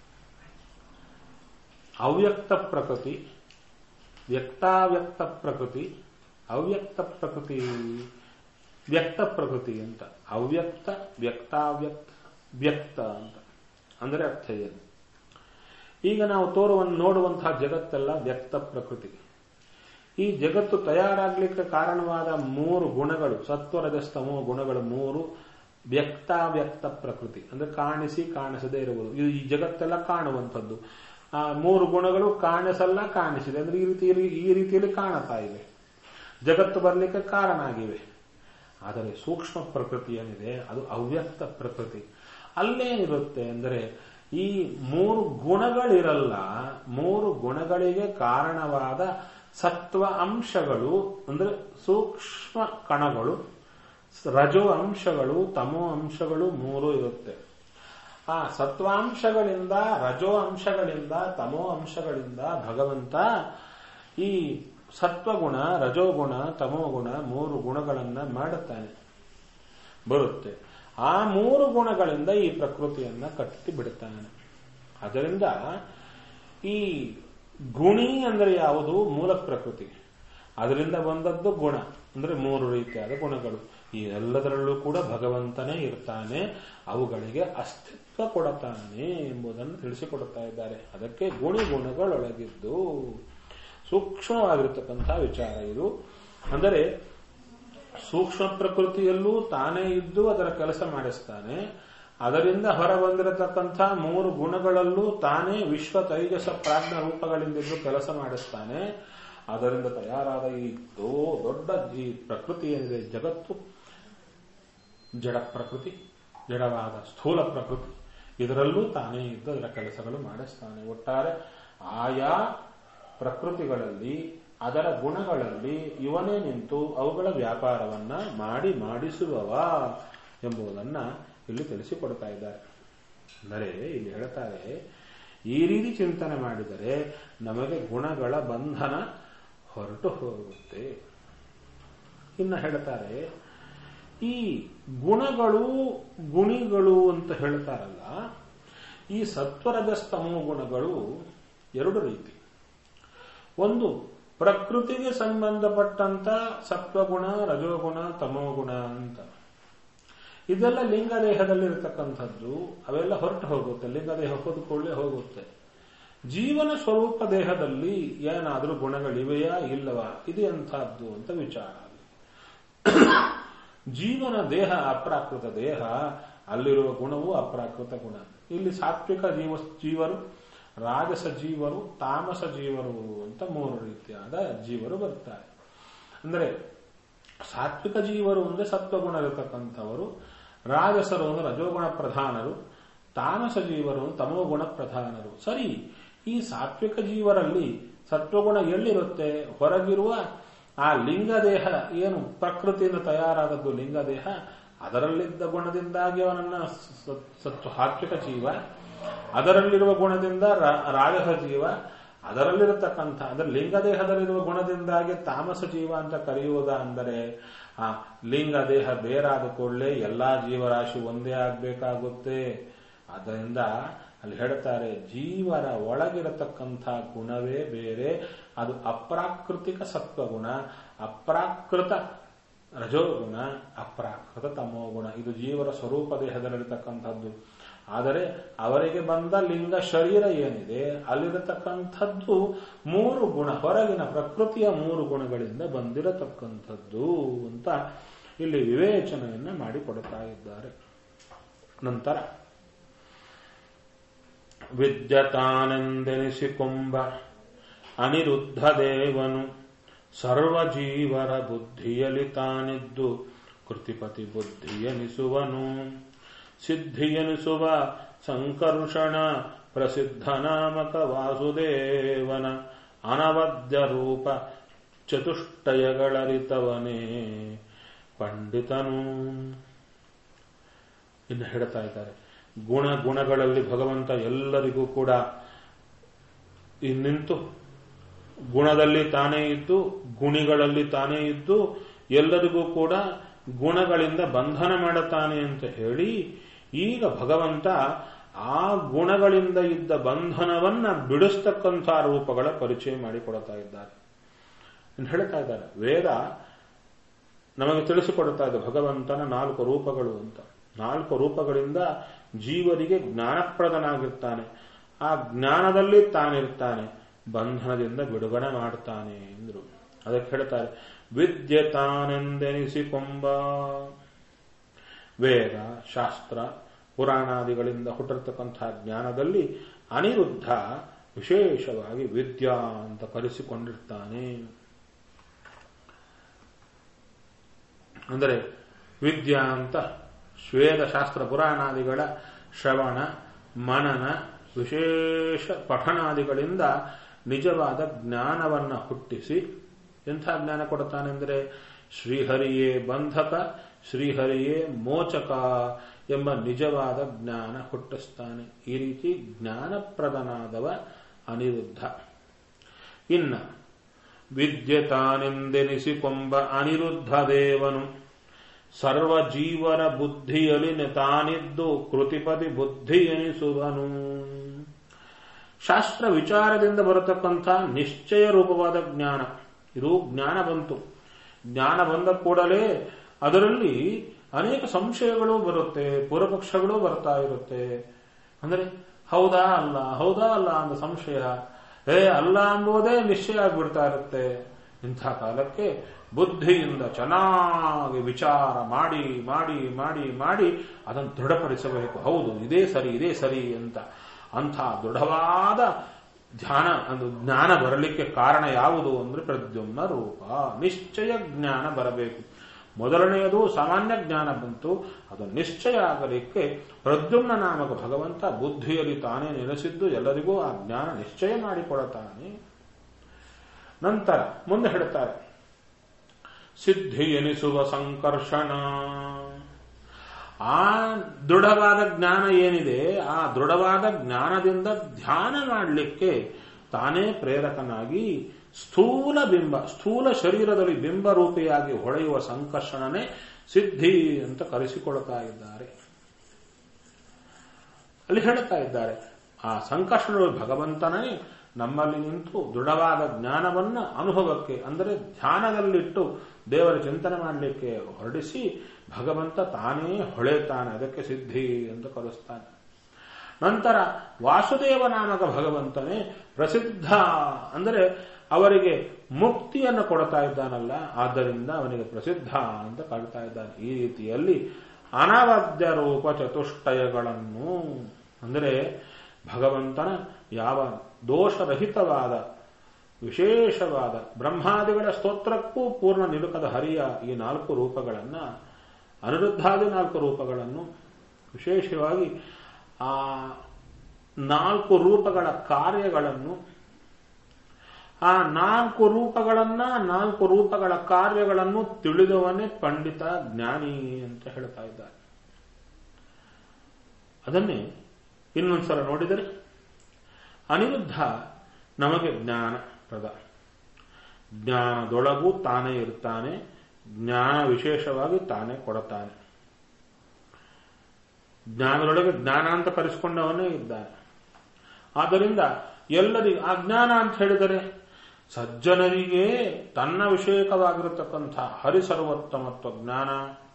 ಅವ್ಯಕ್ತ ಪ್ರಕೃತಿ ವ್ಯಕ್ತಾವ್ಯಕ್ತ ಪ್ರಕೃತಿ ಅವ್ಯಕ್ತ ಪ್ರಕೃತಿ ವ್ಯಕ್ತ ಪ್ರಕೃತಿ ಅಂತ ಅವ್ಯಕ್ತ ವ್ಯಕ್ತಾವ್ಯಕ್ತ ವ್ಯಕ್ತ ಅಂತ ಅಂದರೆ ಅರ್ಥ ಏನು ಈಗ ನಾವು ತೋರುವ ನೋಡುವಂತಹ ಜಗತ್ತೆಲ್ಲ ವ್ಯಕ್ತ ಪ್ರಕೃತಿ ಈ ಜಗತ್ತು ತಯಾರಾಗ್ಲಿಕ್ಕೆ ಕಾರಣವಾದ ಮೂರು ಗುಣಗಳು ಸತ್ವರಜಸ್ತಮೋ ಗುಣಗಳು ಮೂರು ವ್ಯಕ್ತಾವ್ಯಕ್ತ ಪ್ರಕೃತಿ ಅಂದ್ರೆ ಕಾಣಿಸಿ ಕಾಣಿಸದೇ ಇರುವುದು ಇದು ಈ ಜಗತ್ತೆಲ್ಲ ಕಾಣುವಂಥದ್ದು ಆ ಮೂರು ಗುಣಗಳು ಕಾಣಿಸಲ್ಲ ಕಾಣಿಸಿದೆ ಅಂದ್ರೆ ಈ ರೀತಿ ಈ ರೀತಿಯಲ್ಲಿ ಕಾಣುತ್ತಾ ಇವೆ ಜಗತ್ತು ಬರಲಿಕ್ಕೆ ಕಾರಣ ಆಗಿವೆ ಆದರೆ ಸೂಕ್ಷ್ಮ ಪ್ರಕೃತಿ ಏನಿದೆ ಅದು ಅವ್ಯಕ್ತ ಪ್ರಕೃತಿ ಅಲ್ಲೇನಿರುತ್ತೆ ಅಂದರೆ ಈ ಮೂರು ಗುಣಗಳಿರಲ್ಲ ಮೂರು ಗುಣಗಳಿಗೆ ಕಾರಣವಾದ ಸತ್ವ ಅಂಶಗಳು ಅಂದ್ರೆ ಸೂಕ್ಷ್ಮ ಕಣಗಳು ರಜೋ ಅಂಶಗಳು ತಮೋ ಅಂಶಗಳು ಮೂರು ಇರುತ್ತೆ ಆ ಸತ್ವಾಂಶಗಳಿಂದ ರಜೋ ಅಂಶಗಳಿಂದ ತಮೋ ಅಂಶಗಳಿಂದ ಭಗವಂತ ಈ ಸತ್ವಗುಣ ರಜೋಗುಣ ತಮೋಗುಣ ಮೂರು ಗುಣಗಳನ್ನ ಮಾಡುತ್ತಾನೆ ಬರುತ್ತೆ ಆ ಮೂರು ಗುಣಗಳಿಂದ ಈ ಪ್ರಕೃತಿಯನ್ನ ಕಟ್ಟಿ ಬಿಡುತ್ತಾನೆ ಅದರಿಂದ ಈ ಗುಣಿ ಅಂದರೆ ಯಾವುದು ಮೂಲ ಪ್ರಕೃತಿ ಅದರಿಂದ ಬಂದದ್ದು ಗುಣ ಅಂದ್ರೆ ಮೂರು ರೀತಿಯಾದ ಗುಣಗಳು ಈ ಎಲ್ಲದರಲ್ಲೂ ಕೂಡ ಭಗವಂತನೇ ಇರ್ತಾನೆ ಅವುಗಳಿಗೆ ಅಸ್ತಿತ್ವ ಕೊಡುತ್ತಾನೆ ಎಂಬುದನ್ನು ತಿಳಿಸಿಕೊಡುತ್ತಾ ಇದ್ದಾರೆ ಅದಕ್ಕೆ ಗುಣಿ ಗುಣಗಳೊಳಗಿದ್ದು ಸೂಕ್ಷ್ಮವಾಗಿರತಕ್ಕಂತಹ ವಿಚಾರ ಇದು ಅಂದರೆ ಸೂಕ್ಷ್ಮ ಪ್ರಕೃತಿಯಲ್ಲೂ ತಾನೇ ಇದ್ದು ಅದರ ಕೆಲಸ ಮಾಡಿಸ್ತಾನೆ ಅದರಿಂದ ಹೊರ ಬಂದಿರತಕ್ಕಂಥ ಮೂರು ಗುಣಗಳಲ್ಲೂ ತಾನೇ ವಿಶ್ವ ತೈಜಸ ಪ್ರಾಜ್ಞ ರೂಪಗಳಿಂದಿದ್ದು ಕೆಲಸ ಮಾಡಿಸ್ತಾನೆ ಅದರಿಂದ ತಯಾರಾದ ಈ ದೊಡ್ಡ ಈ ಪ್ರಕೃತಿ ಏನಿದೆ ಜಗತ್ತು ಜಡ ಪ್ರಕೃತಿ ಜಡವಾದ ಸ್ಥೂಲ ಪ್ರಕೃತಿ ಇದರಲ್ಲೂ ತಾನೇ ಇದ್ದು ಅದರ ಕೆಲಸಗಳು ಮಾಡಿಸ್ತಾನೆ ಒಟ್ಟಾರೆ ಆಯಾ ಪ್ರಕೃತಿಗಳಲ್ಲಿ ಅದರ ಗುಣಗಳಲ್ಲಿ ಇವನೇ ನಿಂತು ಅವುಗಳ ವ್ಯಾಪಾರವನ್ನ ಮಾಡಿ ಮಾಡಿಸುವವ ಎಂಬುದನ್ನ ಇಲ್ಲಿ ತಿಳಿಸಿಕೊಡ್ತಾ ಇದ್ದಾರೆ ಅಂದರೆ ಇಲ್ಲಿ ಹೇಳ್ತಾರೆ ಈ ರೀತಿ ಚಿಂತನೆ ಮಾಡಿದರೆ ನಮಗೆ ಗುಣಗಳ ಬಂಧನ ಹೊರಟು ಹೋಗುತ್ತೆ ಇನ್ನು ಹೇಳ್ತಾರೆ ಈ ಗುಣಗಳು ಗುಣಿಗಳು ಅಂತ ಹೇಳ್ತಾರಲ್ಲ ಈ ಸತ್ವರಜಸ್ತಮೋ ಗುಣಗಳು ಎರಡು ರೀತಿ ಒಂದು ಪ್ರಕೃತಿಗೆ ಸಂಬಂಧಪಟ್ಟಂತ ಸತ್ವಗುಣ ರಜೋಗುಣ ತಮೋಗುಣ ಅಂತ ಇದೆಲ್ಲ ಲಿಂಗದೇಹದಲ್ಲಿ ಇರತಕ್ಕಂಥದ್ದು ಅವೆಲ್ಲ ಹೊರಟು ಹೋಗುತ್ತೆ ಲಿಂಗದೇಹ ಹೋದ್ಕೊಳ್ಳೆ ಹೋಗುತ್ತೆ ಜೀವನ ಸ್ವರೂಪ ದೇಹದಲ್ಲಿ ಏನಾದರೂ ಗುಣಗಳಿವೆಯಾ ಇಲ್ಲವಾ ಇದೆ ಅಂತಹದ್ದು ಅಂತ ವಿಚಾರ ಜೀವನ ದೇಹ ಅಪ್ರಾಕೃತ ದೇಹ ಅಲ್ಲಿರುವ ಗುಣವು ಅಪ್ರಾಕೃತ ಗುಣ ಇಲ್ಲಿ ಸಾತ್ವಿಕ ಜೀವ ಜೀವರು ರಾಜಸ ಜೀವರು ತಾಮಸ ಜೀವರು ಅಂತ ಮೂರು ರೀತಿಯಾದ ಜೀವರು ಬರ್ತಾರೆ ಅಂದರೆ ಸಾತ್ವಿಕ ಜೀವರು ಅಂದ್ರೆ ಸತ್ವಗುಣ ಇರತಕ್ಕಂಥವರು ರಾಜಸರು ಅಂದ್ರೆ ರಜೋಗುಣ ಪ್ರಧಾನರು ತಾಮಸ ಜೀವರು ತಮೋಗುಣ ಪ್ರಧಾನರು ಸರಿ ಈ ಸಾತ್ವಿಕ ಜೀವರಲ್ಲಿ ಸತ್ವಗುಣ ಎಲ್ಲಿರುತ್ತೆ ಹೊರಗಿರುವ ಆ ಲಿಂಗದೇಹ ಏನು ಪ್ರಕೃತಿಯಿಂದ ತಯಾರಾದದ್ದು ಲಿಂಗದೇಹ ಅದರಲ್ಲಿದ್ದ ಗುಣದಿಂದಾಗಿ ಅವನನ್ನ ಸತ್ವ ಸಾತ್ವಿಕ ಜೀವ ಅದರಲ್ಲಿರುವ ಗುಣದಿಂದ ರಾಜಸ ಜೀವ ಅದರಲ್ಲಿರತಕ್ಕಂಥ ಅದರ ಲಿಂಗದೇಹದಲ್ಲಿರುವ ಗುಣದಿಂದಾಗಿ ತಾಮಸ ಜೀವ ಅಂತ ಕರೆಯುವುದ ಅಂದರೆ ಆ ಲಿಂಗ ದೇಹ ಬೇರಾದ ಕೂಡಲೇ ಎಲ್ಲಾ ಜೀವರಾಶಿ ಒಂದೇ ಆಗ್ಬೇಕಾಗುತ್ತೆ ಆದ್ದರಿಂದ ಅಲ್ಲಿ ಹೇಳ್ತಾರೆ ಜೀವರ ಒಳಗಿರತಕ್ಕಂಥ ಗುಣವೇ ಬೇರೆ ಅದು ಅಪ್ರಾಕೃತಿಕ ಸತ್ವಗುಣ ಅಪ್ರಾಕೃತ ರಜೋಗುಣ ಅಪ್ರಾಕೃತ ತಮೋಗುಣ ಇದು ಜೀವರ ಸ್ವರೂಪ ದೇಹದಲ್ಲಿರತಕ್ಕಂಥದ್ದು ಆದರೆ ಅವರಿಗೆ ಬಂದ ಲಿಂಗ ಶರೀರ ಏನಿದೆ ಅಲ್ಲಿರತಕ್ಕಂಥದ್ದು ಮೂರು ಗುಣ ಹೊರಗಿನ ಪ್ರಕೃತಿಯ ಮೂರು ಗುಣಗಳಿಂದ ಬಂದಿರತಕ್ಕಂಥದ್ದು ಅಂತ ಇಲ್ಲಿ ವಿವೇಚನೆಯನ್ನ ಮಾಡಿಕೊಡ್ತಾ ಇದ್ದಾರೆ ನಂತರ ವಿದ್ಯತಾನೆಂದೆನಿಸಿಕೊಂಬ ಅನಿರುದ್ಧ ದೇವನು ಸರ್ವಜೀವರ ಬುದ್ಧಿಯಲ್ಲಿ ತಾನಿದ್ದು ಕೃತಿಪತಿ ಬುದ್ಧಿಯನಿಸುವನು ಸಿದ್ಧಿಯನಿಸುವ ಸಂಕರ್ಷಣ ಪ್ರಸಿದ್ಧ ನಾಮಕ ವಾಸುದೇವನ ಅನವದ್ಯ ರೂಪ ಚತುಷ್ಟಯಗಳರಿತವನೇ ಪಂಡಿತನು ಇನ್ನು ಹೇಳ್ತಾ ಇದ್ದಾರೆ ಗುಣ ಗುಣಗಳಲ್ಲಿ ಭಗವಂತ ಎಲ್ಲರಿಗೂ ಕೂಡ ನಿಂತು ಗುಣದಲ್ಲಿ ತಾನೇ ಇದ್ದು ಗುಣಿಗಳಲ್ಲಿ ತಾನೇ ಇದ್ದು ಎಲ್ಲರಿಗೂ ಕೂಡ ಗುಣಗಳಿಂದ ಬಂಧನ ಮಾಡುತ್ತಾನೆ ಅಂತ ಹೇಳಿ ಈಗ ಭಗವಂತ ಆ ಗುಣಗಳಿಂದ ಇದ್ದ ಬಂಧನವನ್ನ ಬಿಡಿಸ್ತಕ್ಕಂಥ ರೂಪಗಳ ಪರಿಚಯ ಮಾಡಿಕೊಡ್ತಾ ಇದ್ದಾರೆ ಹೇಳ್ತಾ ಇದ್ದಾರೆ ವೇದ ನಮಗೆ ತಿಳಿಸಿಕೊಡ್ತಾ ಇದೆ ಭಗವಂತನ ನಾಲ್ಕು ರೂಪಗಳು ಅಂತ ನಾಲ್ಕು ರೂಪಗಳಿಂದ ಜೀವರಿಗೆ ಜ್ಞಾನಪ್ರದನಾಗಿರ್ತಾನೆ ಆ ಜ್ಞಾನದಲ್ಲಿ ತಾನಿರ್ತಾನೆ ಬಂಧನದಿಂದ ಬಿಡುಗಡೆ ಮಾಡ್ತಾನೆ ಎಂದರು ಅದಕ್ಕೆ ಹೇಳ್ತಾರೆ ವಿದ್ಯೆ ತಾನೆಂದೆನಿಸಿಕೊಂಬ ವೇದ ಶಾಸ್ತ್ರ ಪುರಾಣಾದಿಗಳಿಂದ ಹುಟ್ಟಿರ್ತಕ್ಕಂತಹ ಜ್ಞಾನದಲ್ಲಿ ಅನಿರುದ್ಧ ವಿಶೇಷವಾಗಿ ವಿದ್ಯಾ ಅಂತ ಕರೆಸಿಕೊಂಡಿರ್ತಾನೆ ಅಂದರೆ ವಿದ್ಯಾ ಅಂತ ಶ್ವೇದ ಶಾಸ್ತ್ರ ಪುರಾಣಾದಿಗಳ ಶ್ರವಣ ಮನನ ವಿಶೇಷ ಪಠಣಾದಿಗಳಿಂದ ನಿಜವಾದ ಜ್ಞಾನವನ್ನ ಹುಟ್ಟಿಸಿ ಎಂಥ ಜ್ಞಾನ ಕೊಡುತ್ತಾನೆಂದರೆ ಶ್ರೀಹರಿಯೇ ಬಂಧಕ ಶ್ರೀಹರಿಯೇ ಮೋಚಕ ಎಂಬ ನಿಜವಾದ ಜ್ಞಾನ ಹುಟ್ಟಿಸ್ತಾನೆ ಈ ರೀತಿ ಜ್ಞಾನಪ್ರದನಾದವ ಅನಿರುದ್ಧ ಇನ್ನ ವಿದ್ಯೆ ತಾನೆಂದೆನಿಸಿಕೊಂಬ ಅನಿರುದ್ಧ ದೇವನು ಸರ್ವ ಜೀವರ ಬುದ್ಧಿಯಲ್ಲಿ ತಾನಿದ್ದು ಕೃತಿಪತಿ ಬುದ್ಧಿ ಎನಿಸುವನು ಶಾಸ್ತ್ರ ವಿಚಾರದಿಂದ ಬರತಕ್ಕಂಥ ನಿಶ್ಚಯ ರೂಪವಾದ ಜ್ಞಾನ ಇದು ಜ್ಞಾನ ಬಂತು ಜ್ಞಾನ ಬಂದ ಕೂಡಲೇ ಅದರಲ್ಲಿ ಅನೇಕ ಸಂಶಯಗಳು ಬರುತ್ತೆ ಪೂರ್ವಪಕ್ಷಗಳು ಬರ್ತಾ ಇರುತ್ತೆ ಅಂದ್ರೆ ಹೌದಾ ಅಲ್ಲ ಹೌದಾ ಅಲ್ಲ ಅಂದ ಸಂಶಯ ಏ ಅಲ್ಲ ಅಂಬುದೇ ನಿಶ್ಚಯ ಆಗ್ಬಿಡ್ತಾ ಇರುತ್ತೆ ಇಂಥ ಕಾಲಕ್ಕೆ ಬುದ್ಧಿಯಿಂದ ಚೆನ್ನಾಗಿ ವಿಚಾರ ಮಾಡಿ ಮಾಡಿ ಮಾಡಿ ಮಾಡಿ ಅದನ್ನು ದೃಢಪಡಿಸಬೇಕು ಹೌದು ಇದೇ ಸರಿ ಇದೇ ಸರಿ ಅಂತ ಅಂಥ ದೃಢವಾದ ಧ್ಯಾನ ಒಂದು ಜ್ಞಾನ ಬರಲಿಕ್ಕೆ ಕಾರಣ ಯಾವುದು ಅಂದ್ರೆ ಪ್ರದ್ಯುಮ್ನ ರೂಪ ನಿಶ್ಚಯ ಜ್ಞಾನ ಬರಬೇಕು ಮೊದಲನೆಯದು ಸಾಮಾನ್ಯ ಜ್ಞಾನ ಬಂತು ಅದು ನಿಶ್ಚಯ ಆಗಲಿಕ್ಕೆ ಪ್ರದ್ಯುಮ್ನ ನಾಮಕ ಭಗವಂತ ಬುದ್ಧಿಯಲ್ಲಿ ತಾನೇ ನೆಲೆಸಿದ್ದು ಎಲ್ಲರಿಗೂ ಆ ಜ್ಞಾನ ನಿಶ್ಚಯ ಮಾಡಿಕೊಡುತ್ತಾನೆ ನಂತರ ಮುಂದೆ ಹೇಳ್ತಾರೆ ಸಿದ್ಧಿ ಎನಿಸುವ ಸಂಕರ್ಷಣ ಆ ದೃಢವಾದ ಜ್ಞಾನ ಏನಿದೆ ಆ ದೃಢವಾದ ಜ್ಞಾನದಿಂದ ಧ್ಯಾನ ಮಾಡಲಿಕ್ಕೆ ತಾನೇ ಪ್ರೇರಕನಾಗಿ ಸ್ಥೂಲ ಬಿಂಬ ಸ್ಥೂಲ ಶರೀರದಲ್ಲಿ ಬಿಂಬ ರೂಪಿಯಾಗಿ ಹೊಳೆಯುವ ಸಂಕರ್ಷಣನೇ ಸಿದ್ಧಿ ಅಂತ ಕರೆಸಿಕೊಳ್ತಾ ಇದ್ದಾರೆ ಅಲ್ಲಿ ಹೇಳುತ್ತಾ ಇದ್ದಾರೆ ಆ ಸಂಕರ್ಷಣಗಳು ಭಗವಂತನೇ ನಮ್ಮಲ್ಲಿ ನಿಂತು ದೃಢವಾದ ಜ್ಞಾನವನ್ನ ಅನುಭವಕ್ಕೆ ಅಂದರೆ ಧ್ಯಾನದಲ್ಲಿಟ್ಟು ದೇವರ ಚಿಂತನೆ ಮಾಡಲಿಕ್ಕೆ ಹೊರಡಿಸಿ ಭಗವಂತ ತಾನೇ ಹೊಳೆತಾನೆ ಅದಕ್ಕೆ ಸಿದ್ಧಿ ಎಂದು ಕರೆಸ್ತಾನೆ ನಂತರ ವಾಸುದೇವ ನಾಮಕ ಭಗವಂತನೇ ಪ್ರಸಿದ್ಧ ಅಂದರೆ ಅವರಿಗೆ ಮುಕ್ತಿಯನ್ನು ಕೊಡ್ತಾ ಇದ್ದಾನಲ್ಲ ಆದ್ದರಿಂದ ಅವನಿಗೆ ಪ್ರಸಿದ್ಧ ಅಂತ ಕಾಡ್ತಾ ಇದ್ದಾನೆ ಈ ರೀತಿಯಲ್ಲಿ ಅನವದ್ಯ ರೂಪ ಚತುಷ್ಟಯಗಳನ್ನು ಅಂದರೆ ಭಗವಂತನ ಯಾವ ದೋಷರಹಿತವಾದ ವಿಶೇಷವಾದ ಬ್ರಹ್ಮಾದಿಗಳ ಸ್ತೋತ್ರಕ್ಕೂ ಪೂರ್ಣ ನಿಲುಕದ ಹರಿಯ ಈ ನಾಲ್ಕು ರೂಪಗಳನ್ನು ಅನಿರುದ್ಧಾದಿ ನಾಲ್ಕು ರೂಪಗಳನ್ನು ವಿಶೇಷವಾಗಿ ಆ ನಾಲ್ಕು ರೂಪಗಳ ಕಾರ್ಯಗಳನ್ನು ಆ ನಾಲ್ಕು ರೂಪಗಳನ್ನ ನಾಲ್ಕು ರೂಪಗಳ ಕಾರ್ಯಗಳನ್ನು ತಿಳಿದವನೇ ಪಂಡಿತ ಜ್ಞಾನಿ ಅಂತ ಹೇಳ್ತಾ ಇದ್ದಾರೆ ಅದನ್ನೇ ಇನ್ನೊಂದ್ಸಲ ನೋಡಿದರೆ ಅನಿರುದ್ಧ ನಮಗೆ ಜ್ಞಾನ ಪ್ರದ ಜ್ಞಾನದೊಳಗೂ ತಾನೇ ಇರ್ತಾನೆ ಜ್ಞಾನ ವಿಶೇಷವಾಗಿ ತಾನೇ ಕೊಡುತ್ತಾನೆ ಜ್ಞಾನದೊಳಗೆ ಜ್ಞಾನ ಅಂತ ಕರೆಸಿಕೊಂಡವನೇ ಇದ್ದಾನೆ ಆದ್ದರಿಂದ ಎಲ್ಲರಿಗೂ ಅಜ್ಞಾನ ಅಂತ ಹೇಳಿದರೆ ಸಜ್ಜನರಿಗೆ ತನ್ನ ವಿಷಯಕವಾಗಿರತಕ್ಕಂಥ ಹರಿಸರ್ವೋತ್ತಮತ್ವ ಜ್ಞಾನ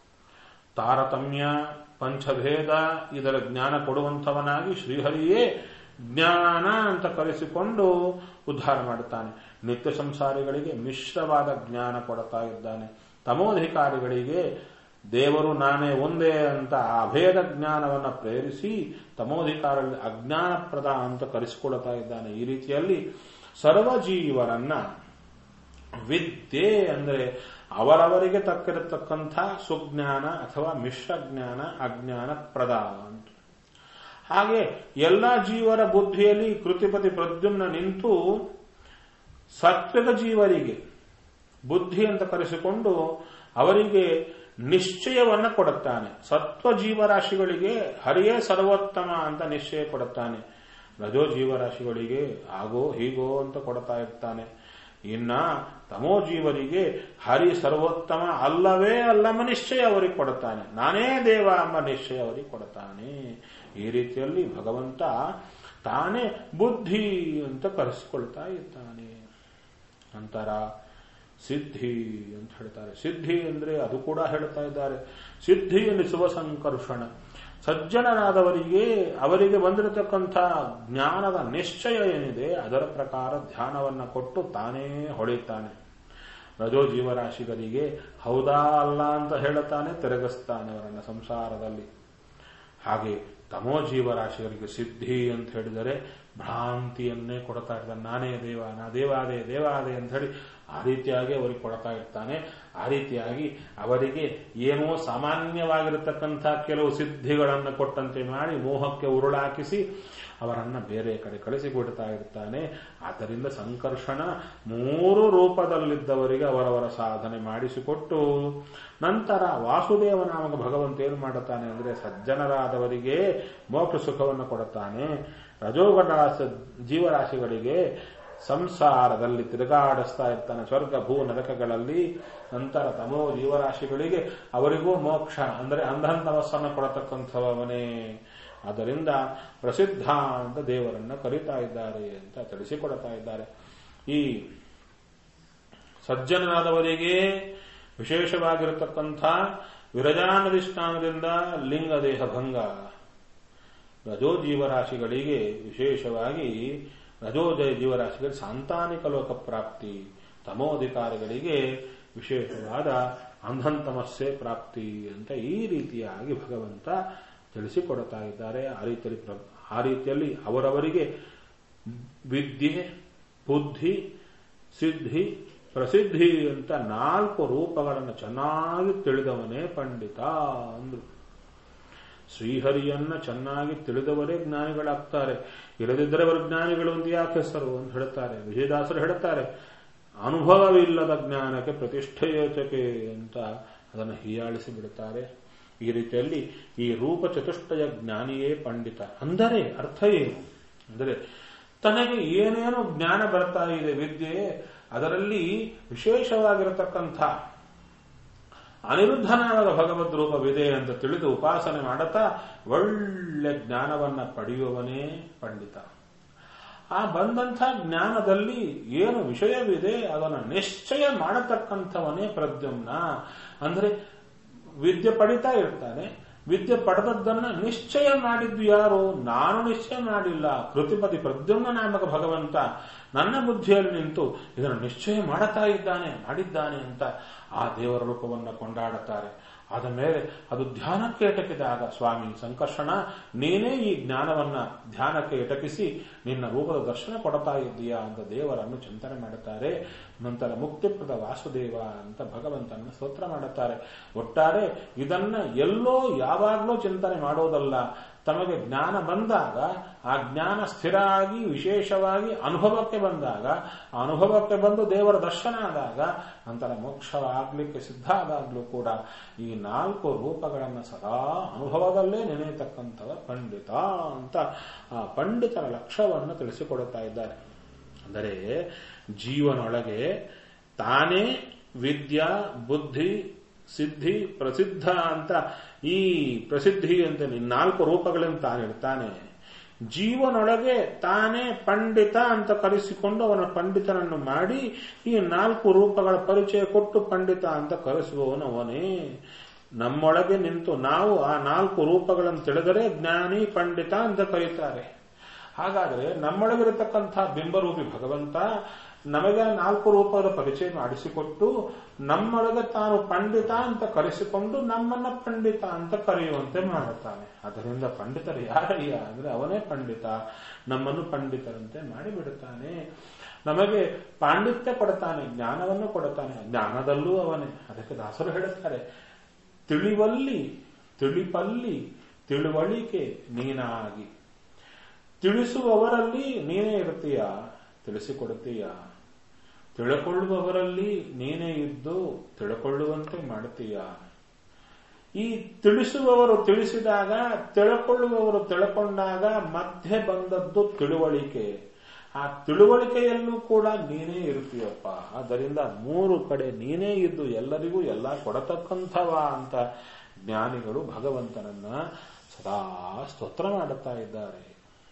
ತಾರತಮ್ಯ ಪಂಚಭೇದ ಇದರ ಜ್ಞಾನ ಕೊಡುವಂಥವನಾಗಿ ಶ್ರೀಹರಿಯೇ ಜ್ಞಾನ ಅಂತ ಕರೆಸಿಕೊಂಡು ಉದ್ಧಾರ ಮಾಡುತ್ತಾನೆ ನಿತ್ಯ ಸಂಸಾರಿಗಳಿಗೆ ಮಿಶ್ರವಾದ ಜ್ಞಾನ ಕೊಡ್ತಾ ಇದ್ದಾನೆ ತಮೋಧಿಕಾರಿಗಳಿಗೆ ದೇವರು ನಾನೇ ಒಂದೇ ಅಂತ ಅಭೇದ ಜ್ಞಾನವನ್ನು ಪ್ರೇರಿಸಿ ತಮೋಧಿಕಾರಲ್ಲಿ ಅಜ್ಞಾನಪ್ರದ ಅಂತ ಕರೆಸಿಕೊಳ್ತಾ ಇದ್ದಾನೆ ಈ ರೀತಿಯಲ್ಲಿ ಸರ್ವಜೀವರನ್ನ ವಿದ್ಯೆ ಅಂದರೆ ಅವರವರಿಗೆ ತಕ್ಕಿರತಕ್ಕಂಥ ಸುಜ್ಞಾನ ಅಥವಾ ಮಿಶ್ರ ಜ್ಞಾನ ಅಜ್ಞಾನ ಪ್ರದ ಅಂತ ಹಾಗೆ ಎಲ್ಲ ಜೀವರ ಬುದ್ಧಿಯಲ್ಲಿ ಕೃತಿಪತಿ ಪ್ರದ್ಯುಮ್ನ ನಿಂತು ಸತ್ಯದ ಜೀವರಿಗೆ ಬುದ್ಧಿ ಅಂತ ಕರೆಸಿಕೊಂಡು ಅವರಿಗೆ ನಿಶ್ಚಯವನ್ನ ಕೊಡುತ್ತಾನೆ ಸತ್ವ ಜೀವರಾಶಿಗಳಿಗೆ ಹರಿಯೇ ಸರ್ವೋತ್ತಮ ಅಂತ ನಿಶ್ಚಯ ಕೊಡುತ್ತಾನೆ ರಜೋ ಜೀವರಾಶಿಗಳಿಗೆ ಹಾಗೋ ಹೀಗೋ ಅಂತ ಕೊಡ್ತಾ ಇರ್ತಾನೆ ಇನ್ನ ತಮೋ ಜೀವರಿಗೆ ಹರಿ ಸರ್ವೋತ್ತಮ ಅಲ್ಲವೇ ಅಲ್ಲಮ್ಮ ನಿಶ್ಚಯ ಅವರಿಗೆ ಕೊಡುತ್ತಾನೆ ನಾನೇ ದೇವ ಎಂಬ ನಿಶ್ಚಯ ಅವರಿಗೆ ಕೊಡುತ್ತಾನೆ ಈ ರೀತಿಯಲ್ಲಿ ಭಗವಂತ ತಾನೇ ಬುದ್ಧಿ ಅಂತ ಕರೆಸಿಕೊಳ್ತಾ ಇದ್ದಾನೆ ನಂತರ ಸಿದ್ಧಿ ಅಂತ ಹೇಳ್ತಾರೆ ಸಿದ್ಧಿ ಅಂದ್ರೆ ಅದು ಕೂಡ ಹೇಳ್ತಾ ಇದ್ದಾರೆ ಸಿದ್ಧಿ ಎನ್ನಿಸುವ ಸಂಕರ್ಷಣ ಸಜ್ಜನರಾದವರಿಗೆ ಅವರಿಗೆ ಬಂದಿರತಕ್ಕಂಥ ಜ್ಞಾನದ ನಿಶ್ಚಯ ಏನಿದೆ ಅದರ ಪ್ರಕಾರ ಧ್ಯಾನವನ್ನು ಕೊಟ್ಟು ತಾನೇ ಹೊಳಿತಾನೆ ರಜೋ ಜೀವರಾಶಿಗರಿಗೆ ಹೌದಾ ಅಲ್ಲ ಅಂತ ಹೇಳುತ್ತಾನೆ ತಿರುಗಿಸ್ತಾನೆ ಅವರನ್ನ ಸಂಸಾರದಲ್ಲಿ ಹಾಗೆ ತಮೋ ಜೀವರಾಶಿಗರಿಗೆ ಸಿದ್ಧಿ ಅಂತ ಹೇಳಿದರೆ ಭ್ರಾಂತಿಯನ್ನೇ ಕೊಡ್ತಾ ಇರ್ತಾನೆ ನಾನೇ ದೇವ ನಾ ದೇವಾದೆ ದೇವಾದೆ ಅಂತ ಹೇಳಿ ಆ ರೀತಿಯಾಗಿ ಅವರಿಗೆ ಕೊಡ್ತಾ ಇರ್ತಾನೆ ಆ ರೀತಿಯಾಗಿ ಅವರಿಗೆ ಏನೋ ಸಾಮಾನ್ಯವಾಗಿರತಕ್ಕಂಥ ಕೆಲವು ಸಿದ್ಧಿಗಳನ್ನು ಕೊಟ್ಟಂತೆ ಮಾಡಿ ಮೋಹಕ್ಕೆ ಉರುಳಾಕಿಸಿ ಅವರನ್ನ ಬೇರೆ ಕಡೆ ಕಳಿಸಿಕೊಡ್ತಾ ಇರ್ತಾನೆ ಆದ್ದರಿಂದ ಸಂಕರ್ಷಣ ಮೂರು ರೂಪದಲ್ಲಿದ್ದವರಿಗೆ ಅವರವರ ಸಾಧನೆ ಮಾಡಿಸಿಕೊಟ್ಟು ನಂತರ ವಾಸುದೇವ ನಾಮಕ ಭಗವಂತ ಏನು ಮಾಡುತ್ತಾನೆ ಅಂದರೆ ಸಜ್ಜನರಾದವರಿಗೆ ಮೋಕ್ಷ ಸುಖವನ್ನು ಕೊಡುತ್ತಾನೆ ರಜೋಗಣ ಜೀವರಾಶಿಗಳಿಗೆ ಸಂಸಾರದಲ್ಲಿ ತಿರುಗಾಡಿಸ್ತಾ ಇರ್ತಾನೆ ಸ್ವರ್ಗ ಭೂ ನರಕಗಳಲ್ಲಿ ನಂತರ ತಮೋ ಜೀವರಾಶಿಗಳಿಗೆ ಅವರಿಗೂ ಮೋಕ್ಷ ಅಂದರೆ ಅಂಧನ್ ತಮಸ್ಸನ್ನು ಕೊಡತಕ್ಕಂಥವನೇ ಆದ್ದರಿಂದ ಪ್ರಸಿದ್ಧ ಅಂತ ದೇವರನ್ನ ಕರೀತಾ ಇದ್ದಾರೆ ಅಂತ ತಿಳಿಸಿಕೊಡ್ತಾ ಇದ್ದಾರೆ ಈ ಸಜ್ಜನರಾದವರಿಗೆ ವಿಶೇಷವಾಗಿರತಕ್ಕಂಥ ವಿರಜಾನಧಿಷ್ಠಾನದಿಂದ ಲಿಂಗ ದೇಹ ಭಂಗ ರಜೋ ಜೀವರಾಶಿಗಳಿಗೆ ವಿಶೇಷವಾಗಿ ರಜೋಜಯ ಜೀವರಾಶಿಗಳಿಗೆ ಸಾಂತಾನಿಕ ಲೋಕ ಪ್ರಾಪ್ತಿ ತಮೋಧಿಕಾರಿಗಳಿಗೆ ವಿಶೇಷವಾದ ಅಂಧಂತಮಸ್ಸೆ ಪ್ರಾಪ್ತಿ ಅಂತ ಈ ರೀತಿಯಾಗಿ ಭಗವಂತ ತಿಳಿಸಿಕೊಡ್ತಾ ಇದ್ದಾರೆ ಆ ರೀತಿಯಲ್ಲಿ ಆ ರೀತಿಯಲ್ಲಿ ಅವರವರಿಗೆ ವಿದ್ಯೆ ಬುದ್ಧಿ ಸಿದ್ಧಿ ಪ್ರಸಿದ್ಧಿ ಅಂತ ನಾಲ್ಕು ರೂಪಗಳನ್ನು ಚೆನ್ನಾಗಿ ತಿಳಿದವನೇ ಪಂಡಿತ ಅಂದ್ರು ಶ್ರೀಹರಿಯನ್ನ ಚೆನ್ನಾಗಿ ತಿಳಿದವರೇ ಜ್ಞಾನಿಗಳಾಗ್ತಾರೆ ಇಲ್ಲದಿದ್ದರೆ ಅವರು ಜ್ಞಾನಿಗಳು ಅಂತ ಯಾಕೆ ಹೆಸರು ಅಂತ ಹೇಳ್ತಾರೆ ವಿಜಯದಾಸರು ಹೇಳ್ತಾರೆ ಅನುಭವವಿಲ್ಲದ ಜ್ಞಾನಕ್ಕೆ ಪ್ರತಿಷ್ಠೆಯೋಚಕೆ ಅಂತ ಅದನ್ನು ಹೀಯಾಳಿಸಿ ಬಿಡುತ್ತಾರೆ ಈ ರೀತಿಯಲ್ಲಿ ಈ ರೂಪ ಚತುಷ್ಟಯ ಜ್ಞಾನಿಯೇ ಪಂಡಿತ ಅಂದರೆ ಅರ್ಥ ಏನು ಅಂದರೆ ತನಗೆ ಏನೇನು ಜ್ಞಾನ ಬರ್ತಾ ಇದೆ ವಿದ್ಯೆ ಅದರಲ್ಲಿ ವಿಶೇಷವಾಗಿರತಕ್ಕಂಥ ಅನಿರುದ್ಧನಾದ ಭಗವದ್ ರೂಪವಿದೆ ಅಂತ ತಿಳಿದು ಉಪಾಸನೆ ಮಾಡುತ್ತಾ ಒಳ್ಳೆ ಜ್ಞಾನವನ್ನ ಪಡೆಯುವವನೇ ಪಂಡಿತ ಆ ಬಂದಂಥ ಜ್ಞಾನದಲ್ಲಿ ಏನು ವಿಷಯವಿದೆ ಅದನ್ನು ನಿಶ್ಚಯ ಮಾಡತಕ್ಕಂಥವನೇ ಪ್ರದ್ಯುಮ್ನ ಅಂದ್ರೆ ವಿದ್ಯೆ ಪಡಿತಾ ಇರ್ತಾನೆ ವಿದ್ಯೆ ಪಡೆದದ್ದನ್ನ ನಿಶ್ಚಯ ಮಾಡಿದ್ದು ಯಾರು ನಾನು ನಿಶ್ಚಯ ಮಾಡಿಲ್ಲ ಕೃತಿಪತಿ ಪ್ರದ್ಯುಮ್ನ ನಾಮಕ ಭಗವಂತ ನನ್ನ ಬುದ್ಧಿಯಲ್ಲಿ ನಿಂತು ಇದನ್ನು ನಿಶ್ಚಯ ಮಾಡುತ್ತಾ ಇದ್ದಾನೆ ಮಾಡಿದ್ದಾನೆ ಅಂತ ಆ ದೇವರ ರೂಪವನ್ನು ಕೊಂಡಾಡುತ್ತಾರೆ ಆದ ಮೇಲೆ ಅದು ಧ್ಯಾನಕ್ಕೆ ಎಟಕಿದಾಗ ಸ್ವಾಮಿ ಸಂಕರ್ಷಣ ನೀನೇ ಈ ಜ್ಞಾನವನ್ನ ಧ್ಯಾನಕ್ಕೆ ಎಟಕಿಸಿ ನಿನ್ನ ರೂಪದ ದರ್ಶನ ಕೊಡ್ತಾ ಇದ್ದೀಯಾ ಅಂತ ದೇವರನ್ನು ಚಿಂತನೆ ಮಾಡುತ್ತಾರೆ ನಂತರ ಮುಕ್ತಿಪ್ರದ ವಾಸುದೇವ ಅಂತ ಭಗವಂತನ ಸ್ತೋತ್ರ ಮಾಡುತ್ತಾರೆ ಒಟ್ಟಾರೆ ಇದನ್ನ ಎಲ್ಲೋ ಯಾವಾಗಲೂ ಚಿಂತನೆ ಮಾಡೋದಲ್ಲ ತಮಗೆ ಜ್ಞಾನ ಬಂದಾಗ ಆ ಜ್ಞಾನ ಸ್ಥಿರ ಆಗಿ ವಿಶೇಷವಾಗಿ ಅನುಭವಕ್ಕೆ ಬಂದಾಗ ಆ ಅನುಭವಕ್ಕೆ ಬಂದು ದೇವರ ದರ್ಶನ ಆದಾಗ ನಂತರ ಮೋಕ್ಷವಾಗಲಿಕ್ಕೆ ಸಿದ್ಧ ಆದಾಗಲೂ ಕೂಡ ಈ ನಾಲ್ಕು ರೂಪಗಳನ್ನು ಸದಾ ಅನುಭವದಲ್ಲೇ ನೆನೆಯತಕ್ಕಂಥವ ಪಂಡಿತ ಅಂತ ಆ ಪಂಡಿತರ ಲಕ್ಷ್ಯವನ್ನು ತಿಳಿಸಿಕೊಡುತ್ತಾ ಇದ್ದಾರೆ ಅಂದರೆ ಜೀವನೊಳಗೆ ತಾನೇ ವಿದ್ಯಾ ಬುದ್ಧಿ ಸಿದ್ಧಿ ಪ್ರಸಿದ್ಧ ಅಂತ ಈ ಪ್ರಸಿದ್ಧಿ ಅಂತ ನಾಲ್ಕು ರೂಪಗಳನ್ನು ತಾನಿಡ್ತಾನೆ ಜೀವನೊಳಗೆ ತಾನೇ ಪಂಡಿತ ಅಂತ ಕರೆಸಿಕೊಂಡು ಅವನ ಪಂಡಿತನನ್ನು ಮಾಡಿ ಈ ನಾಲ್ಕು ರೂಪಗಳ ಪರಿಚಯ ಕೊಟ್ಟು ಪಂಡಿತ ಅಂತ ಕರೆಸುವವನು ಅವನೇ ನಮ್ಮೊಳಗೆ ನಿಂತು ನಾವು ಆ ನಾಲ್ಕು ರೂಪಗಳನ್ನು ತಿಳಿದರೆ ಜ್ಞಾನಿ ಪಂಡಿತ ಅಂತ ಕರೀತಾರೆ ಹಾಗಾದರೆ ನಮ್ಮೊಳಗಿರತಕ್ಕಂಥ ಬಿಂಬರೂಪಿ ಭಗವಂತ ನಮಗೆ ನಾಲ್ಕು ರೂಪದ ಪರಿಚಯ ಮಾಡಿಸಿಕೊಟ್ಟು ನಮ್ಮೊಳಗೆ ತಾನು ಪಂಡಿತ ಅಂತ ಕರೆಸಿಕೊಂಡು ನಮ್ಮನ್ನ ಪಂಡಿತ ಅಂತ ಕರೆಯುವಂತೆ ಮಾಡುತ್ತಾನೆ ಅದರಿಂದ ಪಂಡಿತರು ಯಾರಯ್ಯ ಅಂದ್ರೆ ಅವನೇ ಪಂಡಿತ ನಮ್ಮನ್ನು ಪಂಡಿತರಂತೆ ಮಾಡಿಬಿಡುತ್ತಾನೆ ನಮಗೆ ಪಾಂಡಿತ್ಯ ಕೊಡುತ್ತಾನೆ ಜ್ಞಾನವನ್ನು ಕೊಡುತ್ತಾನೆ ಜ್ಞಾನದಲ್ಲೂ ಅವನೇ ಅದಕ್ಕೆ ದಾಸರು ಹೇಳುತ್ತಾರೆ ತಿಳಿವಲ್ಲಿ ತಿಳಿಪಲ್ಲಿ ತಿಳುವಳಿಕೆ ನೀನಾಗಿ ತಿಳಿಸುವವರಲ್ಲಿ ನೀನೇ ಇರ್ತೀಯ ತಿಳಿಸಿಕೊಡುತ್ತೀಯ ತಿಳ್ಕೊಳ್ಳುವವರಲ್ಲಿ ನೀನೇ ಇದ್ದು ತಿಳ್ಕೊಳ್ಳುವಂತೆ ಮಾಡುತ್ತೀಯ ಈ ತಿಳಿಸುವವರು ತಿಳಿಸಿದಾಗ ತಿಳ್ಕೊಳ್ಳುವವರು ತಿಳ್ಕೊಂಡಾಗ ಮಧ್ಯೆ ಬಂದದ್ದು ತಿಳುವಳಿಕೆ ಆ ತಿಳುವಳಿಕೆಯಲ್ಲೂ ಕೂಡ ನೀನೇ ಇರ್ತೀಯಪ್ಪ ಆದ್ದರಿಂದ ಮೂರು ಕಡೆ ನೀನೇ ಇದ್ದು ಎಲ್ಲರಿಗೂ ಎಲ್ಲ ಕೊಡತಕ್ಕಂಥವ ಅಂತ ಜ್ಞಾನಿಗಳು ಭಗವಂತನನ್ನ ಸದಾ ಸ್ತೋತ್ರ ಮಾಡುತ್ತಾ ಇದ್ದಾರೆ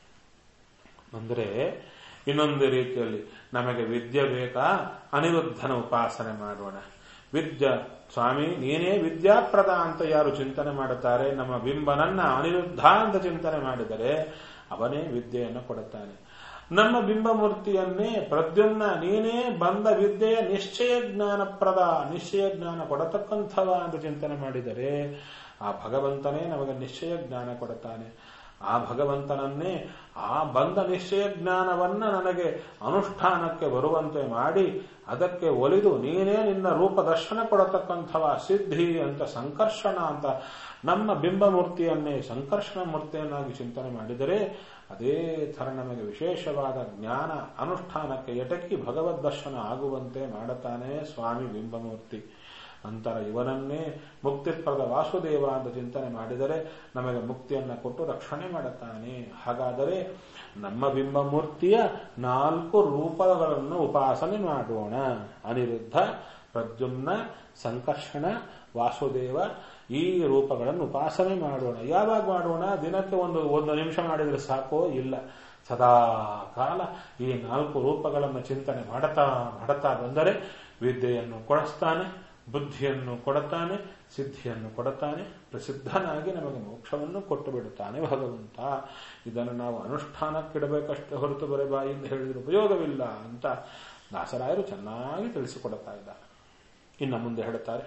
ಅಂದರೆ ಇನ್ನೊಂದು ರೀತಿಯಲ್ಲಿ ನಮಗೆ ವಿದ್ಯೆ ಬೇಕಾ ಅನಿರುದ್ಧನ ಉಪಾಸನೆ ಮಾಡೋಣ ವಿದ್ಯಾ ಸ್ವಾಮಿ ನೀನೇ ವಿದ್ಯಾಪ್ರದ ಅಂತ ಯಾರು ಚಿಂತನೆ ಮಾಡುತ್ತಾರೆ ನಮ್ಮ ಬಿಂಬನನ್ನ ಅನಿರುದ್ಧ ಅಂತ ಚಿಂತನೆ ಮಾಡಿದರೆ ಅವನೇ ವಿದ್ಯೆಯನ್ನು ಕೊಡುತ್ತಾನೆ ನಮ್ಮ ಬಿಂಬಮೂರ್ತಿಯನ್ನೇ ಪ್ರದ್ಯುಮ್ನ ನೀನೇ ಬಂದ ವಿದ್ಯೆಯ ನಿಶ್ಚಯ ಜ್ಞಾನಪ್ರದ ನಿಶ್ಚಯ ಜ್ಞಾನ ಕೊಡತಕ್ಕಂಥವ ಅಂತ ಚಿಂತನೆ ಮಾಡಿದರೆ ಆ ಭಗವಂತನೇ ನಮಗೆ ನಿಶ್ಚಯ ಜ್ಞಾನ ಕೊಡುತ್ತಾನೆ ಆ ಭಗವಂತನನ್ನೇ ಆ ಬಂದ ನಿಶ್ಚಯ ಜ್ಞಾನವನ್ನ ನನಗೆ ಅನುಷ್ಠಾನಕ್ಕೆ ಬರುವಂತೆ ಮಾಡಿ ಅದಕ್ಕೆ ಒಲಿದು ನೀನೇ ನಿನ್ನ ರೂಪ ದರ್ಶನ ಕೊಡತಕ್ಕಂಥವ ಸಿದ್ಧಿ ಅಂತ ಸಂಕರ್ಷಣ ಅಂತ ನಮ್ಮ ಬಿಂಬಮೂರ್ತಿಯನ್ನೇ ಸಂಕರ್ಷಣ ಮೂರ್ತಿಯನ್ನಾಗಿ ಚಿಂತನೆ ಮಾಡಿದರೆ ಅದೇ ಥರ ನಮಗೆ ವಿಶೇಷವಾದ ಜ್ಞಾನ ಅನುಷ್ಠಾನಕ್ಕೆ ಎಟಕಿ ಭಗವದ್ ದರ್ಶನ ಆಗುವಂತೆ ಮಾಡುತ್ತಾನೆ ಸ್ವಾಮಿ ಬಿಂಬಮೂರ್ತಿ ನಂತರ ಇವನನ್ನೇ ಮುಕ್ತಿಪ್ರದ ವಾಸುದೇವ ಅಂತ ಚಿಂತನೆ ಮಾಡಿದರೆ ನಮಗೆ ಮುಕ್ತಿಯನ್ನು ಕೊಟ್ಟು ರಕ್ಷಣೆ ಮಾಡುತ್ತಾನೆ ಹಾಗಾದರೆ ನಮ್ಮ ಬಿಂಬಮೂರ್ತಿಯ ನಾಲ್ಕು ರೂಪಗಳನ್ನು ಉಪಾಸನೆ ಮಾಡೋಣ ಅನಿರುದ್ಧ ಪ್ರದ್ಯುಮ್ನ ಸಂಕರ್ಷಣ ವಾಸುದೇವ ಈ ರೂಪಗಳನ್ನು ಉಪಾಸನೆ ಮಾಡೋಣ ಯಾವಾಗ ಮಾಡೋಣ ದಿನಕ್ಕೆ ಒಂದು ಒಂದು ನಿಮಿಷ ಮಾಡಿದರೆ ಸಾಕೋ ಇಲ್ಲ ಸದಾ ಕಾಲ ಈ ನಾಲ್ಕು ರೂಪಗಳನ್ನು ಚಿಂತನೆ ಮಾಡುತ್ತಾ ಮಾಡುತ್ತಾ ಬಂದರೆ ವಿದ್ಯೆಯನ್ನು ಕೊಡಿಸ್ತಾನೆ ಬುದ್ಧಿಯನ್ನು ಕೊಡುತ್ತಾನೆ ಸಿದ್ಧಿಯನ್ನು ಕೊಡುತ್ತಾನೆ ಪ್ರಸಿದ್ಧನಾಗಿ ನಮಗೆ ಮೋಕ್ಷವನ್ನು ಕೊಟ್ಟು ಬಿಡುತ್ತಾನೆ ಭಗವಂತ ಇದನ್ನು ನಾವು ಅನುಷ್ಠಾನಕ್ಕಿಡಬೇಕಷ್ಟೇ ಹೊರತು ಬರೆ ಬಾಯಿಂದ ಹೇಳಿದ್ರೆ ಉಪಯೋಗವಿಲ್ಲ ಅಂತ ದಾಸರಾಯರು ಚೆನ್ನಾಗಿ ತಿಳಿಸಿಕೊಡುತ್ತಾ ಇದ್ದಾರೆ ಇನ್ನು ಮುಂದೆ ಹೇಳುತ್ತಾರೆ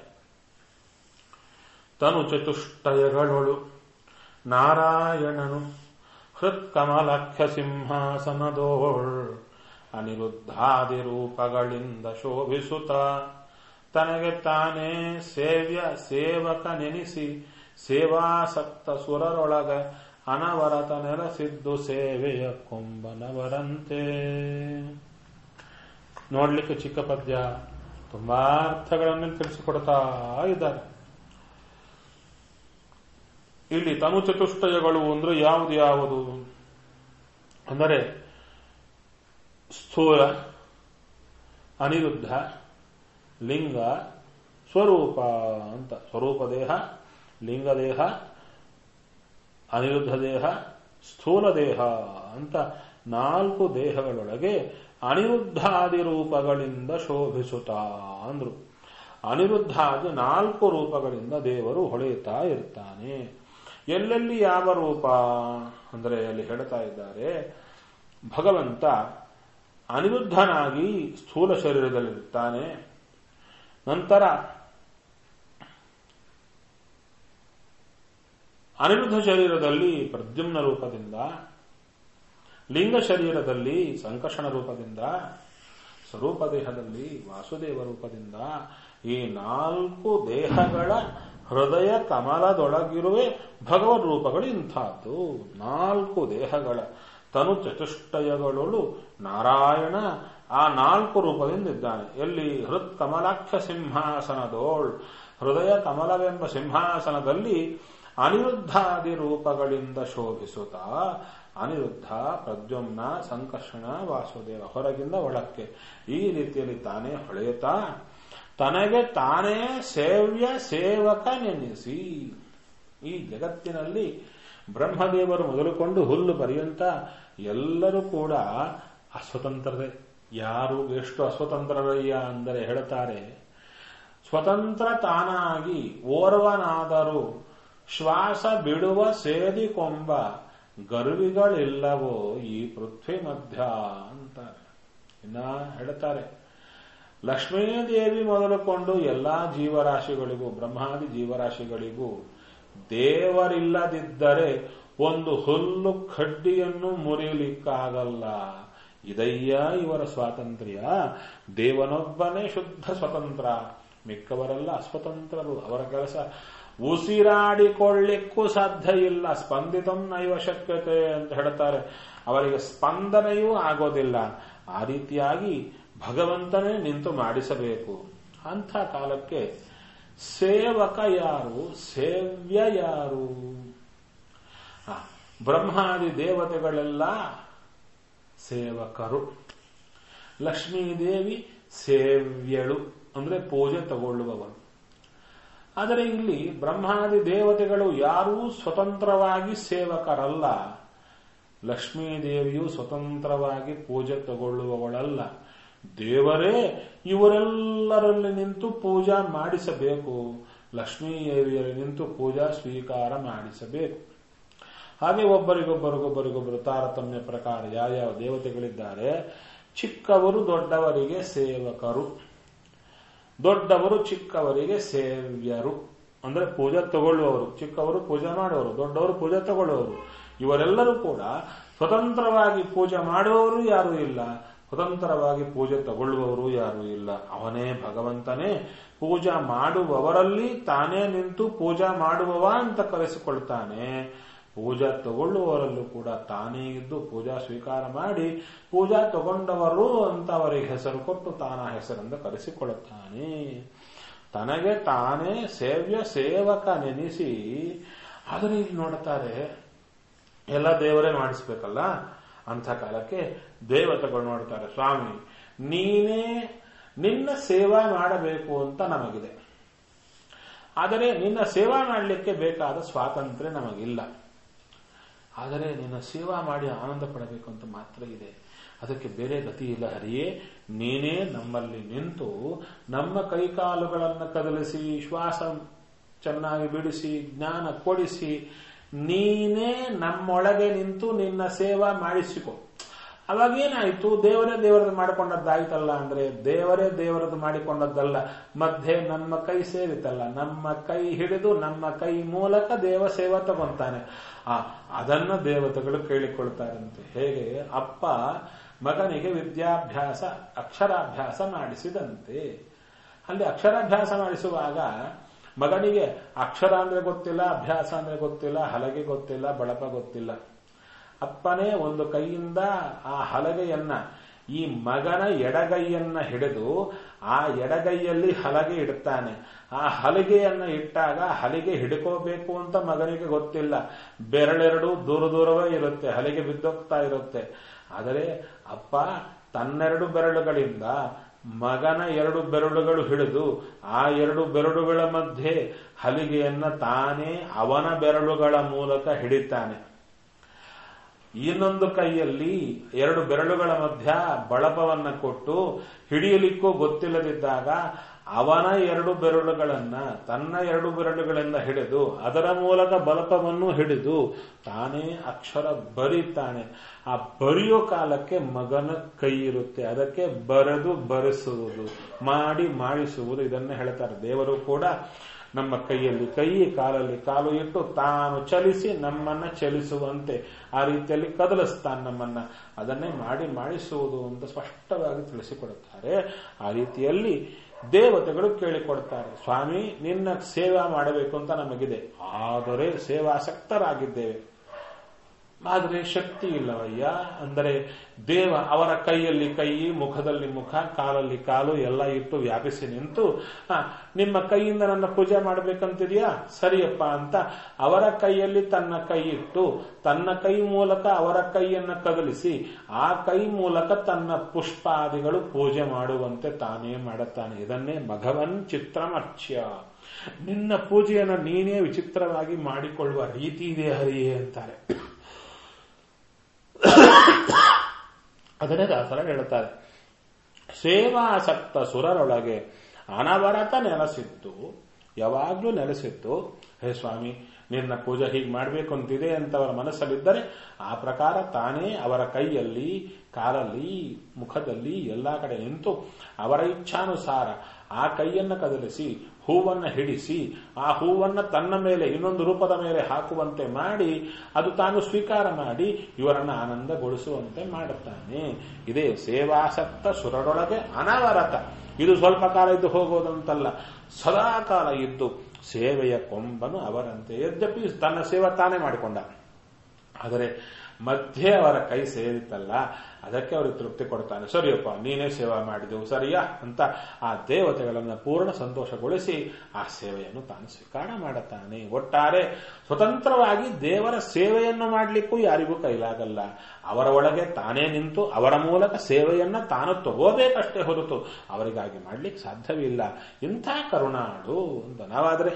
ತನು ಚತುಷ್ಟಯಗಳೊಳು ನಾರಾಯಣನು ಹೃತ್ಕಮಲಖ್ಯ ಸಿಂಹಾಸನದೋಳ್ ಅನಿರುದ್ಧಾದಿ ರೂಪಗಳಿಂದ ಶೋಭಿಸುತ್ತ ತನಗೆ ತಾನೇ ಸೇವ್ಯ ಸೇವಕ ನೆನೆಸಿ ಸೇವಾಸಕ್ತ ಸುರರೊಳಗ ಅನವರತ ನೆಲೆಸಿದ್ದು ಸೇವೆಯ ಕೊಂಬನವರಂತೆ ನೋಡ್ಲಿಕ್ಕೆ ಚಿಕ್ಕ ಪದ್ಯ ತುಂಬಾ ಅರ್ಥಗಳನ್ನು ತಿಳಿಸಿಕೊಡ್ತಾ ಇದ್ದಾರೆ ಇಲ್ಲಿ ತನು ಚತುಷ್ಟಯಗಳು ಅಂದ್ರೆ ಯಾವುದು ಯಾವುದು ಅಂದರೆ ಸ್ಥೂಲ ಅನಿರುದ್ಧ ಲಿಂಗ ಸ್ವರೂಪ ಅಂತ ಸ್ವರೂಪ ದೇಹ ಲಿಂಗ ದೇಹ ಅನಿರುದ್ಧ ದೇಹ ಸ್ಥೂಲ ದೇಹ ಅಂತ ನಾಲ್ಕು ದೇಹಗಳೊಳಗೆ ಅನಿರುದ್ಧಾದಿ ರೂಪಗಳಿಂದ ಶೋಭಿಸುತ್ತಾ ಅಂದ್ರು ಅನಿರುದ್ಧಾದಿ ನಾಲ್ಕು ರೂಪಗಳಿಂದ ದೇವರು ಹೊಳೆಯುತ್ತಾ ಇರ್ತಾನೆ ಎಲ್ಲೆಲ್ಲಿ ಯಾವ ರೂಪ ಅಂದರೆ ಅಲ್ಲಿ ಹೇಳ್ತಾ ಇದ್ದಾರೆ ಭಗವಂತ ಅನಿರುದ್ಧನಾಗಿ ಸ್ಥೂಲ ಶರೀರದಲ್ಲಿರುತ್ತಾನೆ ನಂತರ ಅನಿರುದ್ಧ ಶರೀರದಲ್ಲಿ ಪ್ರದ್ಯುಮ್ನ ರೂಪದಿಂದ ಲಿಂಗ ಶರೀರದಲ್ಲಿ ಸಂಕರ್ಷಣ ರೂಪದಿಂದ ಸ್ವರೂಪ ದೇಹದಲ್ಲಿ ವಾಸುದೇವ ರೂಪದಿಂದ ಈ ನಾಲ್ಕು ದೇಹಗಳ ಹೃದಯ ಕಮಲದೊಳಗಿರುವೆ ಭಗವದ್ ರೂಪಗಳು ಇಂಥದ್ದು ನಾಲ್ಕು ದೇಹಗಳ ತನು ಚತುಷ್ಟಯಗಳೊಳು ನಾರಾಯಣ ಆ ನಾಲ್ಕು ರೂಪದಿಂದ ಇದ್ದಾನೆ ಎಲ್ಲಿ ಹೃತ್ ಕಮಲಾಕ್ಷ ಸಿಂಹಾಸನದೋಳ್ ಹೃದಯ ಕಮಲವೆಂಬ ಸಿಂಹಾಸನದಲ್ಲಿ ಅನಿರುದ್ಧಾದಿ ರೂಪಗಳಿಂದ ಶೋಭಿಸುತ್ತಾ ಅನಿರುದ್ಧ ಪ್ರದ್ಯುಮ್ನ ಸಂಕರ್ಷಣ ವಾಸುದೇವ ಹೊರಗಿಂದ ಒಳಕ್ಕೆ ಈ ರೀತಿಯಲ್ಲಿ ತಾನೇ ಹೊಳೆಯುತ್ತಾ ತನಗೆ ತಾನೇ ಸೇವ್ಯ ಸೇವಕ ನೆನೆಸಿ ಈ ಜಗತ್ತಿನಲ್ಲಿ ಬ್ರಹ್ಮದೇವರು ಮೊದಲುಕೊಂಡು ಹುಲ್ಲು ಪರ್ಯಂತ ಎಲ್ಲರೂ ಕೂಡ ಅಸ್ವತಂತ್ರರೇ ಯಾರು ಎಷ್ಟು ಅಸ್ವತಂತ್ರರಯ್ಯ ಅಂದರೆ ಹೇಳುತ್ತಾರೆ ಸ್ವತಂತ್ರ ತಾನಾಗಿ ಓರ್ವನಾದರೂ ಶ್ವಾಸ ಬಿಡುವ ಸೇದಿಕೊಂಬ ಗರ್ವಿಗಳಿಲ್ಲವೋ ಈ ಪೃಥ್ವಿ ಮಧ್ಯ ಅಂತಾರೆ ಇನ್ನ ಹೇಳ್ತಾರೆ ಲಕ್ಷ್ಮೀದೇವಿ ಮೊದಲುಕೊಂಡು ಎಲ್ಲಾ ಜೀವರಾಶಿಗಳಿಗೂ ಬ್ರಹ್ಮಾದಿ ಜೀವರಾಶಿಗಳಿಗೂ ದೇವರಿಲ್ಲದಿದ್ದರೆ ಒಂದು ಹುಲ್ಲು ಕಡ್ಡಿಯನ್ನು ಮುರಿಯಲಿಕ್ಕಾಗಲ್ಲ ಇದಯ್ಯ ಇವರ ಸ್ವಾತಂತ್ರ್ಯ ದೇವನೊಬ್ಬನೇ ಶುದ್ಧ ಸ್ವತಂತ್ರ ಮಿಕ್ಕವರೆಲ್ಲ ಅಸ್ವತಂತ್ರರು ಅವರ ಕೆಲಸ ಉಸಿರಾಡಿಕೊಳ್ಳಿಕ್ಕೂ ಸಾಧ್ಯ ಇಲ್ಲ ಸ್ಪಂದಿತಂ ನೈವ ಶಕ್ಯತೆ ಅಂತ ಹೇಳ್ತಾರೆ ಅವರಿಗೆ ಸ್ಪಂದನೆಯೂ ಆಗೋದಿಲ್ಲ ಆ ರೀತಿಯಾಗಿ ಭಗವಂತನೇ ನಿಂತು ಮಾಡಿಸಬೇಕು ಅಂಥ ಕಾಲಕ್ಕೆ ಸೇವಕ ಯಾರು ಸೇವ್ಯ ಯಾರು ಬ್ರಹ್ಮಾದಿ ದೇವತೆಗಳೆಲ್ಲ ಸೇವಕರು ಲಕ್ಷ್ಮೀದೇವಿ ಸೇವ್ಯಳು ಅಂದ್ರೆ ಪೂಜೆ ತಗೊಳ್ಳುವವಳು ಆದರೆ ಇಲ್ಲಿ ಬ್ರಹ್ಮಾದಿ ದೇವತೆಗಳು ಯಾರೂ ಸ್ವತಂತ್ರವಾಗಿ ಸೇವಕರಲ್ಲ ಲಕ್ಷ್ಮೀದೇವಿಯು ಸ್ವತಂತ್ರವಾಗಿ ಪೂಜೆ ತಗೊಳ್ಳುವವಳಲ್ಲ ದೇವರೇ ಇವರೆಲ್ಲರಲ್ಲಿ ನಿಂತು ಪೂಜಾ ಮಾಡಿಸಬೇಕು ಲಕ್ಷ್ಮೀದೇವಿಯರಲ್ಲಿ ನಿಂತು ಪೂಜಾ ಸ್ವೀಕಾರ ಮಾಡಿಸಬೇಕು ಹಾಗೆ ಒಬ್ಬರಿಗೊಬ್ಬರಿಗೊಬ್ಬರಿಗೊಬ್ಬರು ತಾರತಮ್ಯ ಪ್ರಕಾರ ಯಾವ್ಯಾವ ದೇವತೆಗಳಿದ್ದಾರೆ ಚಿಕ್ಕವರು ದೊಡ್ಡವರಿಗೆ ಸೇವಕರು ದೊಡ್ಡವರು ಚಿಕ್ಕವರಿಗೆ ಸೇವ್ಯರು ಅಂದ್ರೆ ಪೂಜೆ ತಗೊಳ್ಳುವವರು ಚಿಕ್ಕವರು ಪೂಜೆ ಮಾಡುವವರು ದೊಡ್ಡವರು ಪೂಜೆ ತಗೊಳ್ಳುವವರು ಇವರೆಲ್ಲರೂ ಕೂಡ ಸ್ವತಂತ್ರವಾಗಿ ಪೂಜೆ ಮಾಡುವವರು ಯಾರೂ ಇಲ್ಲ ಸ್ವತಂತ್ರವಾಗಿ ಪೂಜೆ ತಗೊಳ್ಳುವವರು ಯಾರೂ ಇಲ್ಲ ಅವನೇ ಭಗವಂತನೇ ಪೂಜಾ ಮಾಡುವವರಲ್ಲಿ ತಾನೇ ನಿಂತು ಪೂಜಾ ಮಾಡುವವ ಅಂತ ಕರೆಸಿಕೊಳ್ತಾನೆ ಪೂಜಾ ತಗೊಳ್ಳುವವರಲ್ಲೂ ಕೂಡ ತಾನೇ ಇದ್ದು ಪೂಜಾ ಸ್ವೀಕಾರ ಮಾಡಿ ಪೂಜಾ ತಗೊಂಡವರು ಅಂತ ಅವರಿಗೆ ಹೆಸರು ಕೊಟ್ಟು ತಾನ ಹೆಸರಿಂದ ಕರೆಸಿಕೊಳ್ಳುತ್ತಾನೆ ತನಗೆ ತಾನೇ ಸೇವ್ಯ ಸೇವಕ ನೆನೆಸಿ ಆದರೆ ಇಲ್ಲಿ ನೋಡುತ್ತಾರೆ ಎಲ್ಲ ದೇವರೇ ಮಾಡಿಸ್ಬೇಕಲ್ಲ ಅಂಥ ಕಾಲಕ್ಕೆ ದೇವತೆಗಳು ನೋಡ್ತಾರೆ ಸ್ವಾಮಿ ನೀನೇ ನಿನ್ನ ಸೇವಾ ಮಾಡಬೇಕು ಅಂತ ನಮಗಿದೆ ಆದರೆ ನಿನ್ನ ಸೇವಾ ಮಾಡಲಿಕ್ಕೆ ಬೇಕಾದ ಸ್ವಾತಂತ್ರ್ಯ ನಮಗಿಲ್ಲ ಆದರೆ ನಿನ್ನ ಸೇವಾ ಮಾಡಿ ಆನಂದ ಪಡಬೇಕು ಅಂತ ಮಾತ್ರ ಇದೆ ಅದಕ್ಕೆ ಬೇರೆ ಗತಿ ಇಲ್ಲ ಹರಿಯೇ ನೀನೇ ನಮ್ಮಲ್ಲಿ ನಿಂತು ನಮ್ಮ ಕೈಕಾಲುಗಳನ್ನು ಕದಲಿಸಿ ಶ್ವಾಸ ಚೆನ್ನಾಗಿ ಬಿಡಿಸಿ ಜ್ಞಾನ ಕೊಡಿಸಿ ನೀನೇ ನಮ್ಮೊಳಗೆ ನಿಂತು ನಿನ್ನ ಸೇವಾ ಮಾಡಿಸಿಕೊ ಅವಾಗೇನಾಯ್ತು ದೇವರೇ ದೇವರದ್ದು ಮಾಡಿಕೊಂಡದ್ದಾಯ್ತಲ್ಲ ಅಂದ್ರೆ ದೇವರೇ ದೇವರದ್ದು ಮಾಡಿಕೊಂಡದ್ದಲ್ಲ ಮಧ್ಯೆ ನಮ್ಮ ಕೈ ಸೇರಿತಲ್ಲ ನಮ್ಮ ಕೈ ಹಿಡಿದು ನಮ್ಮ ಕೈ ಮೂಲಕ ದೇವ ಸೇವಾ ತಗೊಂತಾನೆ ಆ ಅದನ್ನ ದೇವತೆಗಳು ಕೇಳಿಕೊಳ್ತಾರಂತೆ ಹೇಗೆ ಅಪ್ಪ ಮಗನಿಗೆ ವಿದ್ಯಾಭ್ಯಾಸ ಅಕ್ಷರಾಭ್ಯಾಸ ಮಾಡಿಸಿದಂತೆ ಅಲ್ಲಿ ಅಕ್ಷರಾಭ್ಯಾಸ ಮಾಡಿಸುವಾಗ ಮಗನಿಗೆ ಅಕ್ಷರ ಅಂದ್ರೆ ಗೊತ್ತಿಲ್ಲ ಅಭ್ಯಾಸ ಅಂದ್ರೆ ಗೊತ್ತಿಲ್ಲ ಹಲಗೆ ಗೊತ್ತಿಲ್ಲ ಬಳಪ ಗೊತ್ತಿಲ್ಲ ಅಪ್ಪನೇ ಒಂದು ಕೈಯಿಂದ ಆ ಹಲಗೆಯನ್ನ ಈ ಮಗನ ಎಡಗೈಯನ್ನ ಹಿಡಿದು ಆ ಎಡಗೈಯಲ್ಲಿ ಹಲಗೆ ಇಡ್ತಾನೆ ಆ ಹಲಗೆಯನ್ನ ಇಟ್ಟಾಗ ಹಲಿಗೆ ಹಿಡ್ಕೋಬೇಕು ಅಂತ ಮಗನಿಗೆ ಗೊತ್ತಿಲ್ಲ ಬೆರಳೆರಡು ದೂರ ದೂರವೇ ಇರುತ್ತೆ ಹಲಿಗೆ ಬಿದ್ದೋಗ್ತಾ ಇರುತ್ತೆ ಆದರೆ ಅಪ್ಪ ತನ್ನೆರಡು ಬೆರಳುಗಳಿಂದ ಮಗನ ಎರಡು ಬೆರಳುಗಳು ಹಿಡಿದು ಆ ಎರಡು ಬೆರಳುಗಳ ಮಧ್ಯೆ ಹಲಿಗೆಯನ್ನ ತಾನೇ ಅವನ ಬೆರಳುಗಳ ಮೂಲಕ ಹಿಡಿತಾನೆ ಇನ್ನೊಂದು ಕೈಯಲ್ಲಿ ಎರಡು ಬೆರಳುಗಳ ಮಧ್ಯ ಬಳಪವನ್ನ ಕೊಟ್ಟು ಹಿಡಿಯಲಿಕ್ಕೂ ಗೊತ್ತಿಲ್ಲದಿದ್ದಾಗ ಅವನ ಎರಡು ಬೆರಳುಗಳನ್ನ ತನ್ನ ಎರಡು ಬೆರಳುಗಳಿಂದ ಹಿಡಿದು ಅದರ ಮೂಲಕ ಬಲಪವನ್ನು ಹಿಡಿದು ತಾನೇ ಅಕ್ಷರ ಬರೀತಾನೆ ಆ ಬರೆಯೋ ಕಾಲಕ್ಕೆ ಮಗನ ಕೈ ಇರುತ್ತೆ ಅದಕ್ಕೆ ಬರೆದು ಬರೆಸುವುದು ಮಾಡಿ ಮಾಡಿಸುವುದು ಇದನ್ನೇ ಹೇಳ್ತಾರೆ ದೇವರು ಕೂಡ ನಮ್ಮ ಕೈಯಲ್ಲಿ ಕೈ ಕಾಲಲ್ಲಿ ಕಾಲು ಇಟ್ಟು ತಾನು ಚಲಿಸಿ ನಮ್ಮನ್ನ ಚಲಿಸುವಂತೆ ಆ ರೀತಿಯಲ್ಲಿ ಕದಲಿಸ್ತಾನೆ ನಮ್ಮನ್ನ ಅದನ್ನೇ ಮಾಡಿ ಮಾಡಿಸುವುದು ಅಂತ ಸ್ಪಷ್ಟವಾಗಿ ತಿಳಿಸಿಕೊಡುತ್ತಾರೆ ಆ ರೀತಿಯಲ್ಲಿ ದೇವತೆಗಳು ಕೇಳಿಕೊಡ್ತಾರೆ ಸ್ವಾಮಿ ನಿನ್ನ ಸೇವಾ ಮಾಡಬೇಕು ಅಂತ ನಮಗಿದೆ ಆದರೆ ಸೇವಾಸಕ್ತರಾಗಿದ್ದೇವೆ ಆದರೆ ಶಕ್ತಿ ಇಲ್ಲವಯ್ಯ ಅಂದರೆ ದೇವ ಅವರ ಕೈಯಲ್ಲಿ ಕೈ ಮುಖದಲ್ಲಿ ಮುಖ ಕಾಲಲ್ಲಿ ಕಾಲು ಎಲ್ಲ ಇಟ್ಟು ವ್ಯಾಪಿಸಿ ನಿಂತು ಆ, ನಿಮ್ಮ ಕೈಯಿಂದ ನನ್ನ ಪೂಜೆ ಮಾಡಬೇಕಂತಿದೆಯಾ ಸರಿಯಪ್ಪ ಅಂತ ಅವರ ಕೈಯಲ್ಲಿ ತನ್ನ ಕೈ ಇಟ್ಟು ತನ್ನ ಕೈ ಮೂಲಕ ಅವರ ಕೈಯನ್ನು ಕದಲಿಸಿ ಆ ಕೈ ಮೂಲಕ ತನ್ನ ಪುಷ್ಪಾದಿಗಳು ಪೂಜೆ ಮಾಡುವಂತೆ ತಾನೇ ಮಾಡುತ್ತಾನೆ ಇದನ್ನೇ ಭಗವನ್ ಚಿತ್ರಮರ್ಚ್ಯ ನಿನ್ನ ಪೂಜೆಯನ್ನು ನೀನೇ ವಿಚಿತ್ರವಾಗಿ ಮಾಡಿಕೊಳ್ಳುವ ರೀತಿ ಇದೆ ಹರಿಯೇ ಅಂತಾರೆ ಅದನ್ನೇ ದಾಸರ ಹೇಳುತ್ತಾರೆ ಸೇವಾಸಕ್ತ ಸುರರೊಳಗೆ ಅನವರತ ನೆಲೆಸಿದ್ದು ಯಾವಾಗ್ಲೂ ನೆಲೆಸಿದ್ದು ಹೇ ಸ್ವಾಮಿ ನಿನ್ನ ಪೂಜೆ ಹೀಗೆ ಮಾಡಬೇಕು ಅಂತಿದೆ ಅಂತ ಅವರ ಮನಸ್ಸಲ್ಲಿದ್ದರೆ ಆ ಪ್ರಕಾರ ತಾನೇ ಅವರ ಕೈಯಲ್ಲಿ ಕಾಲಲ್ಲಿ ಮುಖದಲ್ಲಿ ಎಲ್ಲ ಕಡೆ ನಿಂತು ಅವರ ಇಚ್ಛಾನುಸಾರ ಆ ಕೈಯನ್ನು ಕದಲಿಸಿ ಹೂವನ್ನು ಹಿಡಿಸಿ ಆ ಹೂವನ್ನ ತನ್ನ ಮೇಲೆ ಇನ್ನೊಂದು ರೂಪದ ಮೇಲೆ ಹಾಕುವಂತೆ ಮಾಡಿ ಅದು ತಾನು ಸ್ವೀಕಾರ ಮಾಡಿ ಇವರನ್ನ ಆನಂದಗೊಳಿಸುವಂತೆ ಮಾಡುತ್ತಾನೆ ಇದೇ ಸೇವಾಸಕ್ತ ಸುರರೊಳಗೆ ಅನವರತ ಇದು ಸ್ವಲ್ಪ ಕಾಲ ಇದ್ದು ಹೋಗೋದಂತಲ್ಲ ಸದಾ ಕಾಲ ಇದ್ದು ಸೇವೆಯ ಕೊಂಬನು ಅವರಂತೆ ಯದ್ಯಪಿ ತನ್ನ ಸೇವೆ ತಾನೇ ಮಾಡಿಕೊಂಡ ಆದರೆ ಮಧ್ಯೆ ಅವರ ಕೈ ಸೇರಿತಲ್ಲ ಅದಕ್ಕೆ ಅವರು ತೃಪ್ತಿ ಕೊಡ್ತಾನೆ ಸರಿಯಪ್ಪ ನೀನೇ ಸೇವಾ ಮಾಡಿದೆವು ಸರಿಯಾ ಅಂತ ಆ ದೇವತೆಗಳನ್ನು ಪೂರ್ಣ ಸಂತೋಷಗೊಳಿಸಿ ಆ ಸೇವೆಯನ್ನು ತಾನು ಸ್ವೀಕಾರ ಮಾಡುತ್ತಾನೆ ಒಟ್ಟಾರೆ ಸ್ವತಂತ್ರವಾಗಿ ದೇವರ ಸೇವೆಯನ್ನು ಮಾಡಲಿಕ್ಕೂ ಯಾರಿಗೂ ಕೈಲಾಗಲ್ಲ ಅವರ ಒಳಗೆ ತಾನೇ ನಿಂತು ಅವರ ಮೂಲಕ ಸೇವೆಯನ್ನ ತಾನು ತಗೋಬೇಕಷ್ಟೇ ಹೊರತು ಅವರಿಗಾಗಿ ಮಾಡ್ಲಿಕ್ಕೆ ಸಾಧ್ಯವಿಲ್ಲ ಇಂಥ ಕರುಣಾಡು ಅಂತ ನಾವಾದ್ರೆ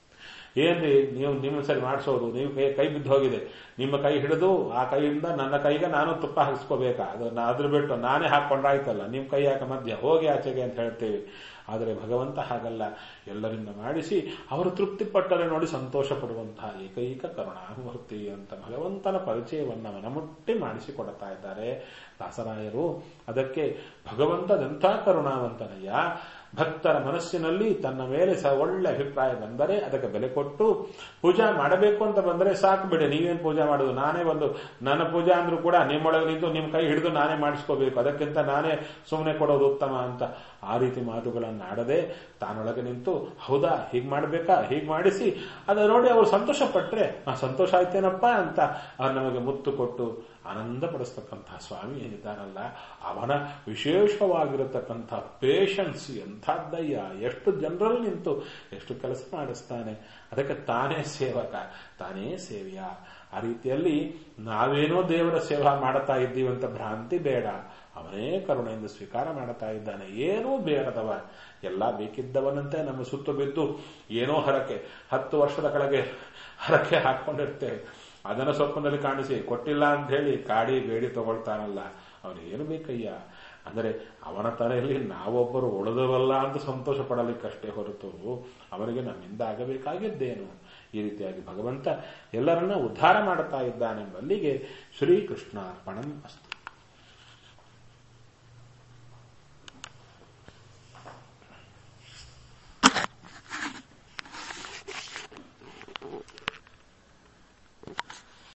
ಏನ್ರಿ ನೀವು ನಿಮ್ಮ ಸರಿ ಮಾಡಿಸೋದು ನೀವು ಕೈ ಕೈ ಬಿದ್ದು ಹೋಗಿದೆ ನಿಮ್ಮ ಕೈ ಹಿಡಿದು ಆ ಕೈಯಿಂದ ನನ್ನ ಕೈಗೆ ನಾನು ತುಪ್ಪ ಹಾಕಿಸ್ಕೋಬೇಕಾ ಅದು ನಾ- ಅದ್ರ ಬಿಟ್ಟು ನಾನೇ ಹಾಕೊಂಡಾಯ್ತಲ್ಲ ನಿಮ್ಮ ಕೈ ಯಾಕೆ ಮಧ್ಯ ಹೋಗಿ ಆಚೆಗೆ ಅಂತ ಹೇಳ್ತೇವೆ ಆದರೆ ಭಗವಂತ ಹಾಗಲ್ಲ ಎಲ್ಲರಿಂದ ಮಾಡಿಸಿ ಅವರು ತೃಪ್ತಿಪಟ್ಟರೆ ನೋಡಿ ಸಂತೋಷ ಪಡುವಂತಹ ಏಕೈಕ ಕರುಣಾಮೂರ್ತಿ ಅಂತ ಭಗವಂತನ ಪರಿಚಯವನ್ನ ಮನಮುಟ್ಟಿ ಮಾಡಿಸಿಕೊಡ್ತಾ ಇದ್ದಾರೆ ದಾಸರಾಯರು ಅದಕ್ಕೆ ಭಗವಂತದಂಥ ಕರುಣಾವಂತನಯ್ಯ ಭಕ್ತರ ಮನಸ್ಸಿನಲ್ಲಿ ತನ್ನ ಮೇಲೆ ಸ ಒಳ್ಳೆ ಅಭಿಪ್ರಾಯ ಬಂದರೆ ಅದಕ್ಕೆ ಬೆಲೆ ಕೊಟ್ಟು ಪೂಜಾ ಮಾಡಬೇಕು ಅಂತ ಬಂದರೆ ಸಾಕು ಬಿಡಿ ನೀವೇನು ಪೂಜೆ ಮಾಡೋದು ನಾನೇ ಒಂದು ನನ್ನ ಪೂಜಾ ಅಂದ್ರೂ ಕೂಡ ನಿಮ್ಮೊಳಗೆ ನಿಂತು ನಿಮ್ಮ ಕೈ ಹಿಡಿದು ನಾನೇ ಮಾಡಿಸ್ಕೋಬೇಕು ಅದಕ್ಕಿಂತ ನಾನೇ ಸುಮ್ಮನೆ ಕೊಡೋದು ಉತ್ತಮ ಅಂತ ಆ ರೀತಿ ಮಾತುಗಳನ್ನು ಆಡದೆ ತಾನೊಳಗೆ ನಿಂತು ಹೌದಾ ಹೀಗೆ ಮಾಡಬೇಕಾ ಹೀಗೆ ಮಾಡಿಸಿ ಅದನ್ನ ನೋಡಿ ಅವರು ಸಂತೋಷ ಪಟ್ರೆ ಆ ಸಂತೋಷ ಆಯ್ತೇನಪ್ಪ ಅಂತ ಅವ್ರು ನಮಗೆ ಮುತ್ತು ಕೊಟ್ಟು ಆನಂದ ಪಡಿಸ್ತಕ್ಕಂತಹ ಸ್ವಾಮಿ ಏನಿದ್ದಾರಲ್ಲ ಅವನ ವಿಶೇಷವಾಗಿರತಕ್ಕಂಥ ಪೇಷನ್ಸ್ ಎಂಥದ್ದಯ್ಯ ಎಷ್ಟು ಜನರಲ್ಲಿ ನಿಂತು ಎಷ್ಟು ಕೆಲಸ ಮಾಡಿಸ್ತಾನೆ ಅದಕ್ಕೆ ತಾನೇ ಸೇವಕ ತಾನೇ ಸೇವೆಯ ಆ ರೀತಿಯಲ್ಲಿ ನಾವೇನೋ ದೇವರ ಸೇವಾ ಮಾಡ್ತಾ ಇದ್ದೀವಿ ಅಂತ ಭ್ರಾಂತಿ ಬೇಡ ಅವನೇ ಕರುಣೆಯಿಂದ ಸ್ವೀಕಾರ ಮಾಡ್ತಾ ಇದ್ದಾನೆ ಏನೂ ಬೇಡದವ ಎಲ್ಲ ಬೇಕಿದ್ದವನಂತೆ ನಮ್ಮ ಸುತ್ತು ಬಿದ್ದು ಏನೋ ಹರಕೆ ಹತ್ತು ವರ್ಷದ ಕೆಳಗೆ ಹರಕೆ ಹಾಕೊಂಡಿರ್ತೇವೆ ಅದನ್ನ ಸ್ವಪ್ನದಲ್ಲಿ ಕಾಣಿಸಿ ಕೊಟ್ಟಿಲ್ಲ ಅಂತ ಹೇಳಿ ಕಾಡಿ ಬೇಡಿ ತಗೊಳ್ತಾನಲ್ಲ ಅವನಿಗೇನು ಬೇಕಯ್ಯ ಅಂದರೆ ಅವನ ತಲೆಯಲ್ಲಿ ನಾವೊಬ್ಬರು ಉಳಿದವಲ್ಲ ಅಂತ ಸಂತೋಷ ಪಡಲಿಕ್ಕಷ್ಟೇ ಹೊರತು ಅವರಿಗೆ ನಮ್ಮಿಂದ ಆಗಬೇಕಾಗಿದ್ದೇನು ಈ ರೀತಿಯಾಗಿ ಭಗವಂತ ಎಲ್ಲರನ್ನ ಉದ್ಧಾರ ಮಾಡುತ್ತಾ ಇದ್ದಾನೆಂಬಲ್ಲಿಗೆ ಶ್ರೀಕೃಷ್ಣಾರ್ಪಣಂ ಅಸ್ತು